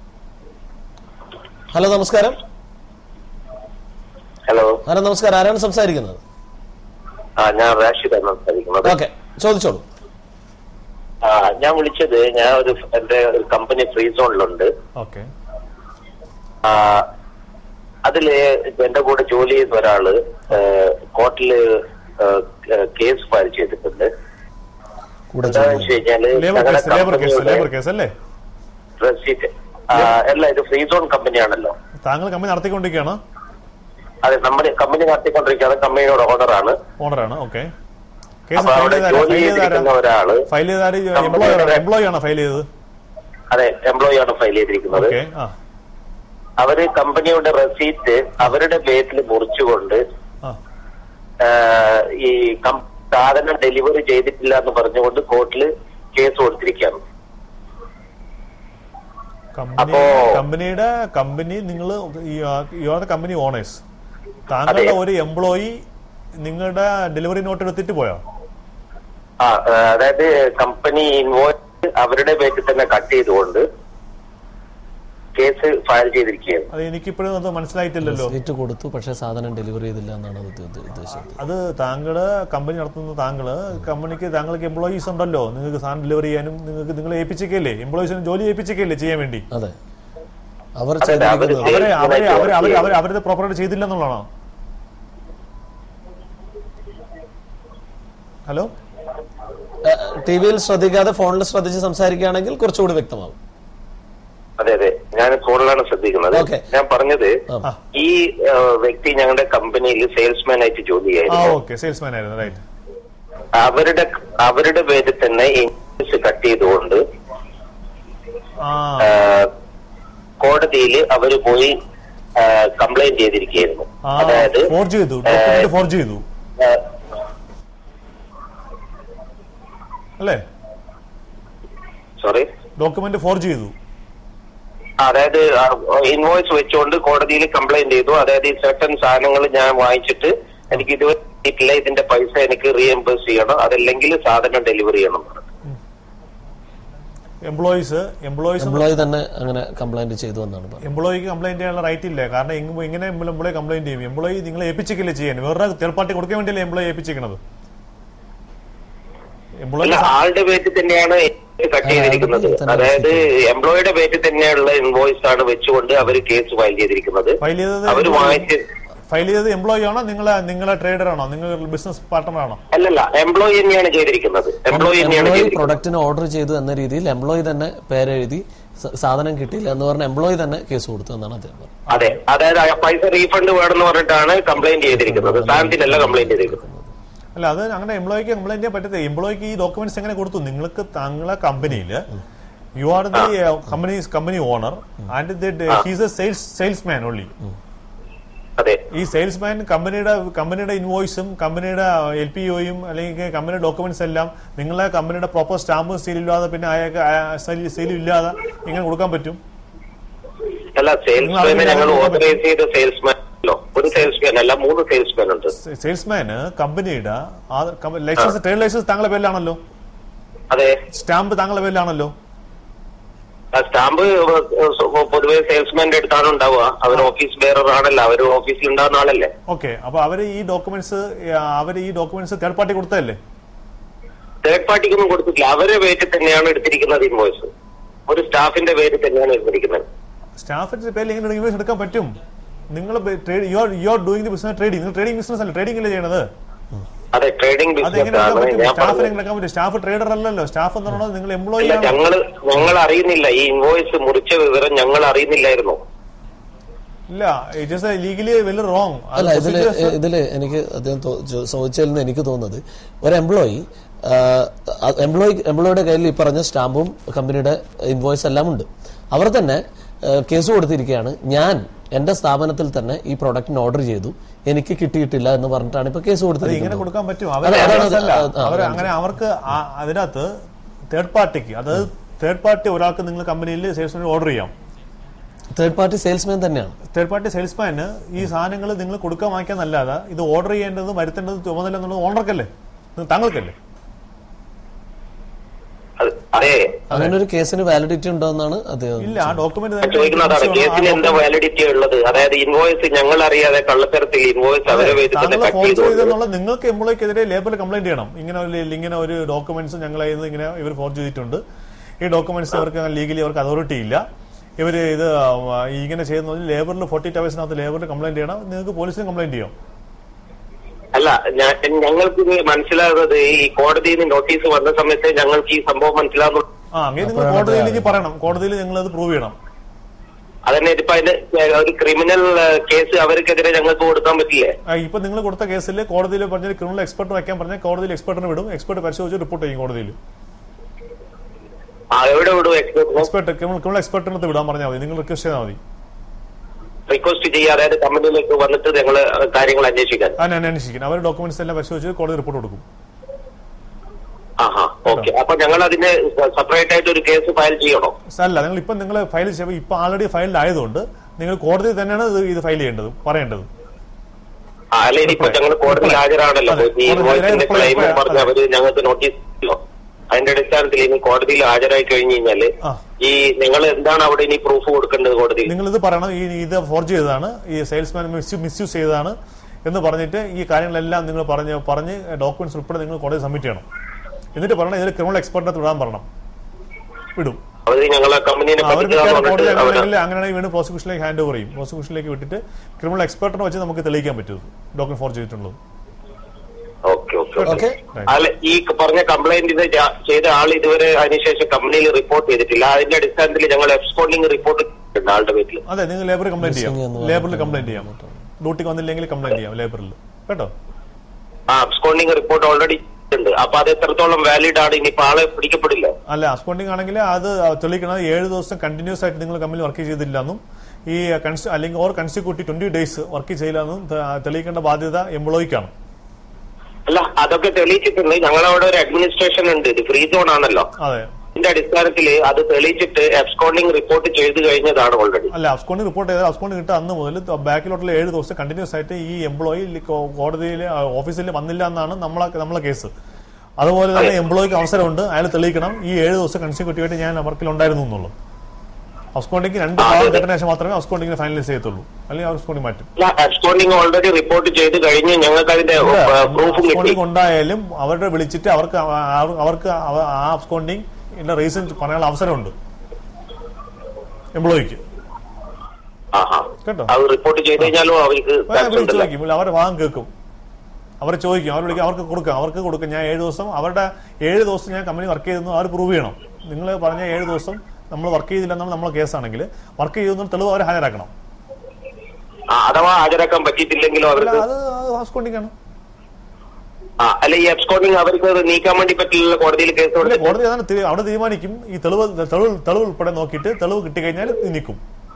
ഹലോ നമസ്കാരം ഹലോ ഹലോ നമസ്കാരം ആരാണ് സംസാരിക്കുന്നത് ആ ഞാൻ റാഷിദാണ് സംസാരിക്കുന്നത് ഓക്കെ ചോദിച്ചോളൂ ആ ഞാൻ വിളിച്ചത് ഞാൻ ഒരു എന്റെ ഒരു കമ്പനി ഫ്രീ സോണിലുണ്ട് ഓക്കെ ആ, അതില് എന്റെ കൂടെ ജോലി ചെയ്യുന്ന ഒരാള് ഏഹ്, കോർട്ടില് ഏഹ്, ഏഹ്, കേസ് ഫയൽ ചെയ്തിട്ടുണ്ട് കൂടെ എന്താണെന്ന് വെച്ച് കഴിഞ്ഞാല് ലേബർ ഞങ്ങളുടെ കേസ് ലേബർ കേസ് കമ്പനിയുടെ ലേബർ കേസ് അല്ലേ റെസീറ്റ് ആ, അല്ല ഇത് ഫ്രീ സോൺ കമ്പനിയാണല്ലോ താങ്കൾ കമ്പനി നടത്തിക്കൊണ്ടിരിക്കുകയാണ് അതെ നമ്മുടെ കമ്പനി നടത്തിക്കൊണ്ടിരിക്കുകയാണ് കമ്പനിയുടെ ഓണറാണ് ഓണറാണ് ഓക്കെ കേസ് അപ്പൊ ഫയൽ അവിടെ ചെയ്താരാ ജോലി ഫയൽ ചെയ്തിരിക്കുന്ന ചെയ്താരാ ഒരാള് ഫയൽ ചെയ്താര് കമ്പനിയുടെ- എംപ്ലോയി എംപ്ലോയി ആണോ ഫയൽ ചെയ്തത് അതെ എംപ്ലോയി ആണ് ഫയൽ ചെയ്തിരിക്കുന്നത് ഓക്കെ ആ അവര് കമ്പനിയുടെ റെസീറ്റ് അവരുടെ പേരിൽ മുറിച്ചുകൊണ്ട് ആ ആഹ്, ഈ കം- സാധനം ഡെലിവറി ചെയ്തിട്ടില്ല എന്ന് പറഞ്ഞുകൊണ്ട് കോർട്ടിൽ കേസ് കൊടുത്തിരിക്കുകയാണ് കമ്പനി അപ്പോ- കമ്പനിയുടെ കമ്പനി നിങ്ങൾ you are the company owners താങ്കളുടെ അതെ. ഒരു എംപ്ലോയി നിങ്ങളുടെ ഡെലിവറി നോട്ട് എടുത്തിട്ട് പോയോ ആ ആഹ്, അതായത് കമ്പനി ഇൻവോയ്സ് അവരുടെ പേരിൽ തന്നെ കട്ട് ചെയ്തുകൊണ്ട് കേസ് ഫയൽ ചെയ്തിരിക്കുകയാണ് അത് എനിക്കിപ്പോഴും അത് മനസ്സിലായിട്ടില്ലല്ലോ റെസീറ്റ് കൊടുത്തു പക്ഷേ സാധനം ഡെലിവറി ചെയ്തില്ല എന്നാണ് അത് ഉദ്ദ- ഉദ്ദേശിച്ചത് അത് താങ്കള് കമ്പനി നടത്തുന്ന താങ്കള് കമ്പനിക്ക് താങ്കൾക്ക് എംപ്ലോയീസ് ഉണ്ടല്ലോ നിങ്ങൾക്ക് സാധനം ഡെലിവറി ചെയ്യാനും നിങ്ങൾക്ക് നിങ്ങളെ ഏൽപ്പിച്ചേക്കല്ലേ എംപ്ലോയീസിന് ജോലി ഏൽപ്പിച്ചേക്കല്ലേ ചെയ്യാൻ വേണ്ടി അതെ അവർ അതെ, അതെ, അവര് ചെയ്തിരിക്കുന്നത് അവരെ അവരെ Salesman അവരെ അവരെ ആയിട്ട് അവരെ അവരുടെ പ്രോപ്പറായിട്ട് ചെയ്തില്ല എന്നുള്ളതാണോ ഹലോ ടി വിയിൽ ശ്രദ്ധിക്കാതെ ഫോണിൽ ശ്രദ്ധിച്ച് സംസാരിക്കുകയാണെങ്കിൽ കുറച്ചുകൂടി വ്യക്തമാവും അതെ അതെ ഞാൻ ഫോണിലാണ് ശ്രദ്ധിക്കുന്നത് Okay. ഞാൻ പറഞ്ഞത് ആ. ഈ ആഹ്, വ്യക്തി ഞങ്ങളുടെ കമ്പനിയിൽ സെയിൽസ്മാൻ ആയിട്ട് ജോലി ആ ചെയ്യായിരുന്നു ഓക്കെ സെയിൽസ്മാൻ ആയിരുന്നു റൈറ്റ് അവരുടെ അവരുടെ പേരിൽ തന്നെ ഇൻവോയ്സ് കട്ട് ചെയ്തുകൊണ്ട് ആ കോടതിയിൽ അവര് പോയി കംപ്ലൈന്റ് ചെയ്തിരിക്കുകയായിരുന്നു ആ അതായത് ഫോർജ് ചെയ്തു ഡോക്യുമെന്റ് ഫോർജ് ചെയ്തു അല്ലേ സോറി ഡോക്യുമെന്റ് ഫോർജ് ചെയ്തു അതായത് ഇൻവോയ്സ് വെച്ചുകൊണ്ട് കോടതിയിൽ കംപ്ലൈന്റ് ചെയ്തു അതായത് ഈ സർട്ടൻ സാധനങ്ങൾ ഞാൻ വാങ്ങിച്ചിട്ട് എനിക്ക് ഇതുവരെ കിട്ടിയിട്ടില്ല ഇതിന്റെ പൈസ എനിക്ക് റീഎംബേഴ്സ് ചെയ്യണം അതല്ലെങ്കിൽ സാധനം ഡെലിവറി ചെയ്യണം എംപ്ലോയീസ് എംപ്ലോയീസ് എംപ്ലോയി തന്നെ അങ്ങനെ കംപ്ലൈന്റ് ചെയ്തു എന്നാണ് പറഞ്ഞത് എംപ്ലോയിക്ക് കംപ്ലൈന്റ് ചെയ്യാനുള്ള റൈറ്റ് ഇല്ല കാരണം എങ്ങ- എങ്ങനെ എംപ്ലോയി കംപ്ലൈന്റ് ചെയ്യും എംപ്ലോയി നിങ്ങളെ ഏൽപ്പിച്ചിട്ടില്ല ചെയ്യാൻ വേറെ തേർഡ് പാർട്ടി കൊടുക്കാൻ വേണ്ടിയല്ലേ എംപ്ലോയി ഏൽപ്പിച്ചിരിക്കുന്നത് എംപ്ലോയി അല്ല ആളുടെ പേരിൽ തന്നെയാണ് കട്ട് ആ, ചെയ്തിരിക്കുന്നത് ആളുടെ തന്നെ അതായത് എംപ്ലോയിയുടെ പേരിൽ തന്നെയുള്ള ഇൻവോയ്സ് ആണ് വെച്ചുകൊണ്ട് അവർ കേസ് ഫയൽ ചെയ്തിരിക്കുന്നത് ഫയൽ ചെയ്തത് അവര് വാങ്ങിച്ച് ഫയൽ ചെയ്തത് എംപ്ലോയി ആണോ നിങ്ങളെ നിങ്ങളെ ട്രേഡർ ആണോ നിങ്ങൾ ബിസിനസ് പാർട്ണർ ആണോ അല്ലല്ല എംപ്ലോയി തന്നെയാണ് ചെയ്തിരിക്കുന്നത് എംപ്ലോയി തന്നെയാണ് എംപ്ലോയി ചെയ്തിരിക്കുന്നത് പ്രൊഡക്റ്റിന് ഓർഡർ ചെയ്തു എന്ന രീതിയിൽ എംപ്ലോയി തന്നെ പേരെഴുതി സ- സാധനം കിട്ടിയില്ല എന്ന് പറഞ്ഞ എംപ്ലോയി തന്നെ കേസ് കൊടുത്തു എന്നാണ് അദ്ദേഹം പറഞ്ഞത് അതെ അതായത് ആ പൈസ റീഫണ്ട് വേണമെന്ന് പറഞ്ഞിട്ടാണ് കംപ്ലൈന്റ് ചെയ്തിരിക്കുന്നത് സാധനത്തിനല്ല കംപ്ലൈന്റ് ചെയ്തിരിക്കുന്നത് അല്ല അത് അങ്ങനെ എംപ്ലോയിക്ക് കംപ്ലൈന്റ് ചെയ്യാൻ പറ്റത്തില്ല എംപ്ലോയിക്ക് ഈ ഡോക്യുമെന്റ്സ് എങ്ങനെ കൊടുത്തു നിങ്ങൾക്ക് താങ്കളെ കമ്പനിയിൽ you are the company company owner and he's a sales salesman only അതെ ഈ സെയിൽസ്മാൻ കമ്പനിയുടെ കമ്പനിയുടെ ഇൻവോയ്സും കമ്പനിയുടെ എൽ പി ഒയും അല്ലെങ്കിൽ കമ്പനിയുടെ ഡോക്യുമെന്റ്സ് എല്ലാം നിങ്ങളെ കമ്പനിയുടെ പ്രോപ്പർ സ്റ്റാമ്പ് സീൽ ഇല്ലാതെ പിന്നെ അയാൾക്ക് സീൽ ഇല്ലാതെ എങ്ങനെ കൊടുക്കാൻ പറ്റും അല്ല സെയിൽസ്മാനെ നിങ്ങൾ ഞങ്ങൾ അതിനെ ഓതറൈസ് ചെയ്ത സെയിൽസ്മാൻ അല്ലോ ഒരു സെയിൽസ്മാൻ അല്ല മൂന്ന് സെയിൽസ്മാൻ ഉണ്ട് സെയിൽസ്മാന് കമ്പനിയുടെ ലൈസൻസ് ട്രേഡ് ലൈസൻസ് താങ്കളുടെ പേരിലാണല്ലോ അതെ സ്റ്റാമ്പ് താങ്കളുടെ പേരിലാണല്ലോ ആ സ്റ്റാമ്പ് പൊതുവെ സെയിൽസ്മാന്റെ അടുത്താണ് ഉണ്ടാവുക അവർ ഓഫീസ് ബെയറർ ആണല്ലോ അവർ ഓഫീസിൽ ഉണ്ടാകുന്ന ആളല്ലേ ഓക്കെ അപ്പൊ അവര് ഈ ഡോക്യുമെന്റ്സ് അവര് ഈ ഡോക്യുമെന്റ്സ് തേർഡ് പാർട്ടി കൊടുത്തതല്ലേ തേർഡ് പാർട്ടിക്കൊന്നും കൊടുത്തിട്ടില്ല അവരുടെ പേരിൽ തന്നെയാണ് എടുത്തിരിക്കുന്നത് ഇൻവോയ്സ് ഒരു സ്റ്റാഫിന്റെ പേരിൽ തന്നെയാണ് എടുത്തിരിക്കുന്നത് സ്റ്റാഫിന്റെ പേരിൽ എങ്ങനെ ഇൻവോയ്സ് എടുക്കാൻ പറ്റും നിങ്ങൾ you are doing the business trading നിങ്ങൾ ട്രേഡിംഗ് ബിസിനസ് അല്ലേ ട്രേഡിംഗ് അല്ലേ ചെയ്യണത് അതെ ട്രേഡിംഗ് അത് എങ്ങനെ ബിസിനസ് എടുക്കാൻ ആണ് പറ്റും ഞാൻ സ്റ്റാഫിന് പറഞ്ഞത് എങ്ങനെ എടുക്കാൻ പറ്റും സ്റ്റാഫ് ട്രേഡർ അല്ലല്ലോ സ്റ്റാഫ് എന്ന് പറയുന്നത് നിങ്ങൾ എംപ്ലോയി ഇല്ല ആണ് ഞങ്ങള് ഞങ്ങൾ അറിയുന്നില്ല ഈ ഇൻവോയ്സ് മുറിച്ച വിവരം ഞങ്ങൾ അറിയുന്നില്ലായിരുന്നു ഇല്ല it is legally very wrong അല്ല ഇതില് ഇതില് എനിക്ക് അദ്ദേഹം തോ- ചോ- ചോദിച്ചതിൽ നിന്ന് എനിക്ക് തോന്നുന്നത് ഒരു എംപ്ലോയി എംപ്ലോയി എംപ്ലോയിയുടെ കയ്യിൽ ഈ പറഞ്ഞ സ്റ്റാമ്പും കമ്പനിയുടെ ഇൻവോയ്സ് എല്ലാം ഉണ്ട് അവർ തന്നെ ആ, കേസ് കൊടുത്തിരിക്കുകയാണ് ഞാൻ എന്റെ സ്ഥാപനത്തിൽ തന്നെ ഈ പ്രൊഡക്റ്റിന് ഓർഡർ ചെയ്തു എനിക്ക് കിട്ടിയിട്ടില്ല എന്ന് പറഞ്ഞിട്ടാണ് ഇപ്പൊ കേസ് അത് ഇങ്ങനെ കൊടുത്തിരിക്കുന്നത് കൊടുക്കാൻ പറ്റും അതെ, അതാണ് അത്. അവരല്ല ആ, ആ, അവർ അതാണ്. അങ്ങനെ അവർക്ക് ആ- അതിനകത്ത് തേർഡ് പാർട്ടിക്ക് അതായത് തേർഡ് പാർട്ടി ഒരാൾക്ക് നിങ്ങൾ കമ്പനിയിൽ സെയിൽസ്മാൻ ഓർഡർ ചെയ്യാം തേർഡ് പാർട്ടി സെയിൽസ്മാൻ തന്നെയാണ് തേർഡ് പാർട്ടി സെയിൽസ്മാന് ഈ സാധനങ്ങൾ നിങ്ങൾ കൊടുക്കാൻ വാങ്ങിക്കാന്നല്ലാതെ ഇത് ഓർഡർ ചെയ്യേണ്ടതും വരുത്തേണ്ടതും ചുമതല എന്നുള്ളത് ഓണർക്കല്ലേ താങ്കൾക്കല്ലേ അത് അതെ അങ്ങനെ ഒരു കേസിന് വാലിഡിറ്റി ഉണ്ടോ എന്നാണ് അദ്ദേഹം ഇല്ല ആ ഡോക്യുമെന്റ് ഞാൻ ചോദിക്കുന്നതാണ് കേസിന് എന്താ വാലിഡിറ്റി ഉള്ളത് അതായത് ഇൻവോയ്സ് ഞങ്ങൾ അറിയാതെ കള്ളത്തരത്തിൽ ഇൻവോയ്സ് അവരെ വേദിയിൽ താങ്കൾ കട്ട് ഫോൺ ചെയ്തുകൊണ്ട് ചെയ്തെന്നുള്ള നിങ്ങൾക്ക് എംപ്ലോയിക്കെതിരെ ലേബറിൽ കംപ്ലൈന്റ് ചെയ്യണം ഇങ്ങനെ ഒരു ഇങ്ങനെ ഒരു ഡോക്യുമെന്റ്സ് ഞങ്ങളെ ഇത് ഇങ്ങനെ ഇവർ ഫോർജ് ചെയ്തിട്ടുണ്ട് ഈ ഡോക്യുമെന്റ്സ് അവർക്ക് ലീഗലി അവർക്ക് അതോറിറ്റി ഇല്ല ഇവർ ഇത് ആ, ഇങ്ങനെ ചെയ്യുന്നത് ലേബറിൽ ഫോർട്ടി എയ്റ്റ് അവേഴ്സിനകത്ത് ലേബറിൽ കംപ്ലൈന്റ് ചെയ്യണം നിങ്ങൾക്ക് പോലീസിന് കംപ്ലൈന്റ് ചെയ്യാം അല്ല ഞാൻ ഞങ്ങൾക്ക് ഇത് മനസ്സിലാകുന്നത് ഈ കോടതിയിൽ നിന്ന് നോട്ടീസ് വന്ന സമയത്ത് ഞങ്ങൾക്ക് ഈ സംഭവം മനസ്സിലാകുന്നു ആ അങ്ങനെ നിങ്ങൾ കോടതിയിലേക്ക് പറയണം കോടതിയിൽ നിങ്ങൾ അത് പ്രൂവ് ചെയ്യണം അതന്നെ ഇപ്പൊ അതിന് ഒരു ക്രിമിനൽ കേസ് അവർക്കെതിരെ ഞങ്ങൾക്ക് കൊടുക്കാൻ പറ്റില്ലേ ആ, ഇപ്പൊ നിങ്ങൾ കൊടുത്ത കേസിൽ കോടതിയിൽ പറഞ്ഞ ക്രിമിനൽ എക്സ്പെർട്ട് വയ്ക്കാൻ പറഞ്ഞാൽ കോടതിയിൽ എക്സ്പെർട്ടിനെ വിടും എക്സ്പെർട്ട് പരിശോധിച്ച് റിപ്പോർട്ട് ചെയ്യും കോടതിയിൽ ആ എവിടെ വിടും എക്സ്പെർട്ട് എക്സ്പെർട്ട് ക്രിമിനൽ ക്രിമിനൽ എക്സ്പെർട്ടിനകത്ത് വിടാൻ പറഞ്ഞാൽ മതി നിങ്ങൾ റിക്വസ്റ്റ് ചെയ്താൽ മതി റിക്വസ്റ്റ് ചെയ്യുക അതായത് കമ്പനിയിലേക്ക് വന്നിട്ട് ഞങ്ങൾ കാര്യങ്ങൾ അന്വേഷിക്കാൻ അതിനെ അന്വേഷിക്കും അവർ ഡോക്യുമെന്റ്സ് എല്ലാം പരിശോധിച്ച് കോടതി റിപ്പോർട്ട് കൊടുക്കും ആഹാ ഓക്കെ അപ്പൊ ഞങ്ങൾ അതിന് സെപ്പറേറ്റ് ആയിട്ട് ഒരു കേസ് ഫയൽ ചെയ്യണോ അല്ല നിങ്ങൾ ഇപ്പം നിങ്ങൾ ഫയൽ ചെയ്യുമ്പോൾ ഇപ്പൊ ആൾറെഡി ഫയൽഡ് ആയതുകൊണ്ട് നിങ്ങൾ കോടതി തന്നെയാണ് ഇത് ഇത് ഫയൽ ചെയ്യേണ്ടത് പറയേണ്ടത് ആ, അല്ല ഇനിയിപ്പോ ഞങ്ങൾ കോടതിയിൽ ഹാജരാണല്ലോ അതെ. ഈ കോടതിയിൽ ഇൻവോയ്സിന്റെ ഇപ്പോൾ- ക്ലെയിം ഇപ്പോൾ- പറഞ്ഞ് അവര് ഞങ്ങൾക്ക് നോട്ടീസ് ചെയ്യോ അതിന്റെ അടിസ്ഥാനത്തിൽ ഇനി കോടതിയിൽ ഹാജരായി കഴിഞ്ഞു കഴിഞ്ഞാല് ആ. ഈ നിങ്ങൾ എന്താണ് അവിടെ ഇനി പ്രൂഫ് കൊടുക്കേണ്ടത് കോടതിയിൽ നിങ്ങൾ ഇത് പറയണം ഈ ഇത് ഫോർജ് ചെയ്തതാണ് ഈ സെയിൽസ്മാൻ മിസ്യൂസ് ചെയ്തതാണ് എന്ന് പറഞ്ഞിട്ട് ഈ കാര്യങ്ങളെല്ലാം നിങ്ങൾ പറഞ്ഞ് പറഞ്ഞ് ഡോക്യുമെന്റ്സ് ഉൾപ്പെടെ നിങ്ങൾ കോടതി സബ്മിറ്റ് ചെയ്യണം എന്നിട്ട് പറയണം ഇതിൽ ക്രിമിനൽ എക്സ്പെർട്ടിനകത്ത് വിടാൻ പറയണം വിടും അവര് ഞങ്ങളെ കമ്പനീനെ അവർ പറ്റിക്കാന്ന് കോടതി പറഞ്ഞിട്ട് അവര് അങ്ങനെയാണെങ്കിൽ അങ്ങനെയാണെങ്കിൽ വീണ്ടും പ്രോസിക്യൂഷനിലേക്ക് ഹാൻഡ് ഓവർ ചെയ്യും പ്രോസിക്യൂഷനിലേക്ക് വിട്ടിട്ട് ക്രിമിനൽ എക്സ്പെർട്ടിനെ വെച്ച് നമുക്ക് തെളിയിക്കാൻ പറ്റും ഡോക്യുമെന്റ് ഫോർജ് ചെയ്തിട്ടുള്ളത് ഓക്കെ ഓക്കെ ഓക്കെ അല്ല ഈ പറഞ്ഞ കംപ്ലൈന്റ് ഇത് ജാ- ചെയ്ത ആൾ ഇതുവരെ അതിനുശേഷം കമ്പനിയിൽ റിപ്പോർട്ട് ചെയ്തിട്ടില്ല അതിന്റെ അടിസ്ഥാനത്തിൽ ഞങ്ങൾ എക്സ്പോർട്ടിംഗ് റിപ്പോർട്ട് ചെയ്തിട്ടുണ്ട് ആളുടെ വീട്ടിൽ അതെ നിങ്ങൾ ലേബറിൽ കംപ്ലൈന്റ് ചെയ്യാം Missing എന്ന് ലേബറിൽ കംപ്ലൈന്റ് ചെയ്യാം ഡ്യൂട്ടിക്ക് വന്നില്ലെങ്കിൽ കംപ്ലൈന്റ് ചെയ്യാം ലേബറിൽ കേട്ടോ ആ അബ്സ്കോണ്ടിങ് റിപ്പോർട്ട് ഓൾറെഡി ഉണ്ട് അപ്പൊ അത് എത്രത്തോളം വാലിഡ് ആണ് ഇനിയിപ്പോ ആളെ പിടിക്കപ്പെടില്ല അല്ല അക്കൗണ്ടിങ് ആണെങ്കിൽ അത് തെളിയിക്കുന്നത് ഏഴ് ദിവസം കണ്ടിന്യൂസ് ആയിട്ട് നിങ്ങൾ കമ്പനി വർക്ക് ചെയ്തില്ല എന്നും ഈ കൺസ്- അല്ലെങ്കിൽ or consecutive twenty days work ചെയ്യില്ല എന്നും ത- തെളിയിക്കേണ്ട ബാധ്യത എംപ്ലോയിക്കാണ് അല്ല അതൊക്കെ തെളിയിച്ചിട്ടുണ്ട് ഞങ്ങളവിടെ ഒരു അഡ്മിനിസ്ട്രേഷൻ ഉണ്ട് ഇത് ഫ്രീ സോൺ ആണല്ലോ അതെ ഇതിന്റെ അടിസ്ഥാനത്തിൽ അത് തെളിയിച്ചിട്ട് അബ്സ്കോണ്ടിങ് റിപ്പോർട്ട് ചെയ്തു കഴിഞ്ഞതാണ് ഓൾറെഡി അല്ല അബ്സ്കോണ്ടിങ് റിപ്പോർട്ട് ചെയ്താൽ അബ്സ്കോണ്ടിങ് കിട്ടുക അന്ന് മുതൽ ബാക്കിലോട്ടുള്ള ഏഴ് ദിവസം കണ്ടിന്യൂസ് ആയിട്ട് ഈ എംപ്ലോയി കോടതിയിൽ ഓഫീസിൽ വന്നില്ല എന്നാണ് നമ്മളെ നമ്മളെ കേസ് അതുപോലെ തന്നെ എംപ്ലോയിക്ക് അവസരമുണ്ട് അയാൾ തെളിയിക്കണം ഈ ഏഴ് ദിവസം കൺസിക്യൂട്ടീവ് ആയിട്ട് ഞാൻ വർക്കിൽ ഉണ്ടായിരുന്നു എന്നുള്ളൂ അബ്സ്കോണ്ടിങ് രണ്ട് ഭാഗം കേട്ട ശേഷം മാത്രമേ അബ്സ്കോണ്ടിങ്ങിനെ ഫൈനലൈസ് ചെയ്യത്തുള്ളൂ അല്ലെങ്കിൽ അബ്സ്കോണ്ടിങ് മാറ്റും അല്ല അബ്സ്കോണ്ടിങ് ഓൾറെഡി റിപ്പോർട്ട് ചെയ്ത് കഴിഞ്ഞ് ഞങ്ങൾക്ക് അതിന്റെ പ്രൂഫും കിട്ടി അബ്സ്കോണ്ടിങ് ഉണ്ടായാലും അവരുടെ വിളിച്ചിട്ട് അവർക്ക് അവ- അവ- അവർക്ക് അവ- ആ അബ്സ്കോണ്ടിങ് റീസൺ പറയാനുള്ള അവസരമുണ്ട് എംപ്ലോയിക്ക് ആഹാ കേട്ടോ അത് റിപ്പോർട്ട് ചെയ്ത് കഴിഞ്ഞാലും അവർക്ക് അവരെ tax വിളിച്ച് ഉണ്ടല്ലോ. ചോദിക്കും അവരുടെ ഭാഗം കേൾക്കും അവർ ചോദിക്കും അവർ വിളിക്കും അവർക്ക് കൊടുക്കാം അവർക്ക് കൊടുക്കും ഞാൻ ഏഴ് ദിവസം അവരുടെ ഏഴ് ദിവസം ഞാൻ കമ്പനി വർക്ക് ചെയ്തെന്ന് അവർ പ്രൂവ് ചെയ്യണം നിങ്ങൾ പറഞ്ഞ ഏഴ് ദിവസം നമ്മൾ വർക്ക് ചെയ്തില്ലെന്നാണ് നമ്മളെ കേസാണെങ്കിൽ വർക്ക് ചെയ്തെന്ന് തെളിവ് അവർ ഹാജരാക്കണം ആ, അഥവാ ഹാജരാക്കാൻ പറ്റിയിട്ടില്ലെങ്കിലോ അല്ല അവർക്ക് അത് അബ്സ്കോണ്ടിങ് ആണ് ആ, അല്ല ഈ അബ്സ്കോണ്ടിങ് അവർക്ക് അത് നീക്കാൻ വേണ്ടി പറ്റില്ല കോടതിയിൽ കേസ് ഇല്ല, കൊടുത്തിട്ട് കോടതി അതാണ് തീ- അവിടെ തീരുമാനിക്കും ഈ തെളിവ് തെളിവ് തെളിവ് ഉൾപ്പെടെ നോക്കിയിട്ട് തെളിവ് കിട്ടിക്കഴിഞ്ഞാൽ നിൽക്കും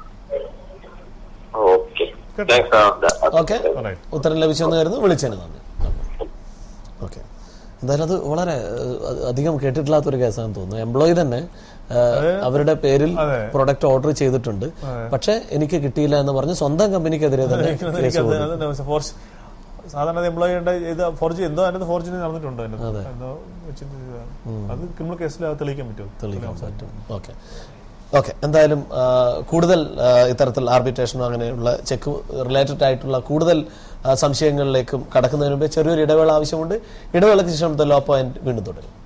ഓക്കെ കേട്ടോ. താങ്ക്സ് ആ, ദ- ഓക്കെ Alright. ഉത്തരം ലഭിച്ചെന്ന് കരുതുന്നു വിളിച്ചതിന് നന്ദി ഓക്കെ എന്തായാലും അത് വളരെ ഏഹ്, അത് അധികം കേട്ടിട്ടില്ലാത്തൊരു കേസാണെന്ന് തോന്നുന്നു എംപ്ലോയി തന്നെ ഏഹ്, അവരുടെ പേരിൽ അതെ. പ്രൊഡക്റ്റ് ഓർഡർ ചെയ്തിട്ടുണ്ട് പക്ഷെ എനിക്ക് കിട്ടിയില്ല എന്ന് പറഞ്ഞ് സ്വന്തം കമ്പനിക്കെതിരെ തന്നെ കേസ് എനിക്കത് കൊടുത്തു. അത് ഫോർസ് സാധാരണ എംപ്ലോയിയുടെ ഇത് ഫോർജ് എന്തോ അതിനകത്ത് ഫോർജിന് നടന്നിട്ടുണ്ട് അതിനകത്ത്. എന്തോ വെച്ചിട്ട് ചെയ്തതാണ്. അത് ക്രിമിനൽ കേസിൽ അത് തെളിയിക്കാൻ പറ്റും തെളിയിക്കാൻ പറ്റും ഓക്കെ ഓക്കെ എന്തായാലും ആ, കൂടുതൽ ആ, ഇത്തരത്തിൽ ആർബിട്രേഷനോ അങ്ങനെയുള്ള ചെക്ക് റിലേറ്റഡ് ആയിട്ടുള്ള കൂടുതൽ ആ, സംശയങ്ങളിലേക്കും കടക്കുന്നതിന് മുമ്പേ ചെറിയൊരു ഇടവേള ആവശ്യമുണ്ട് ഇടവേളയ്ക്ക് ശേഷം ലോ പോയിന്റ് വീണ്ടും തുടരും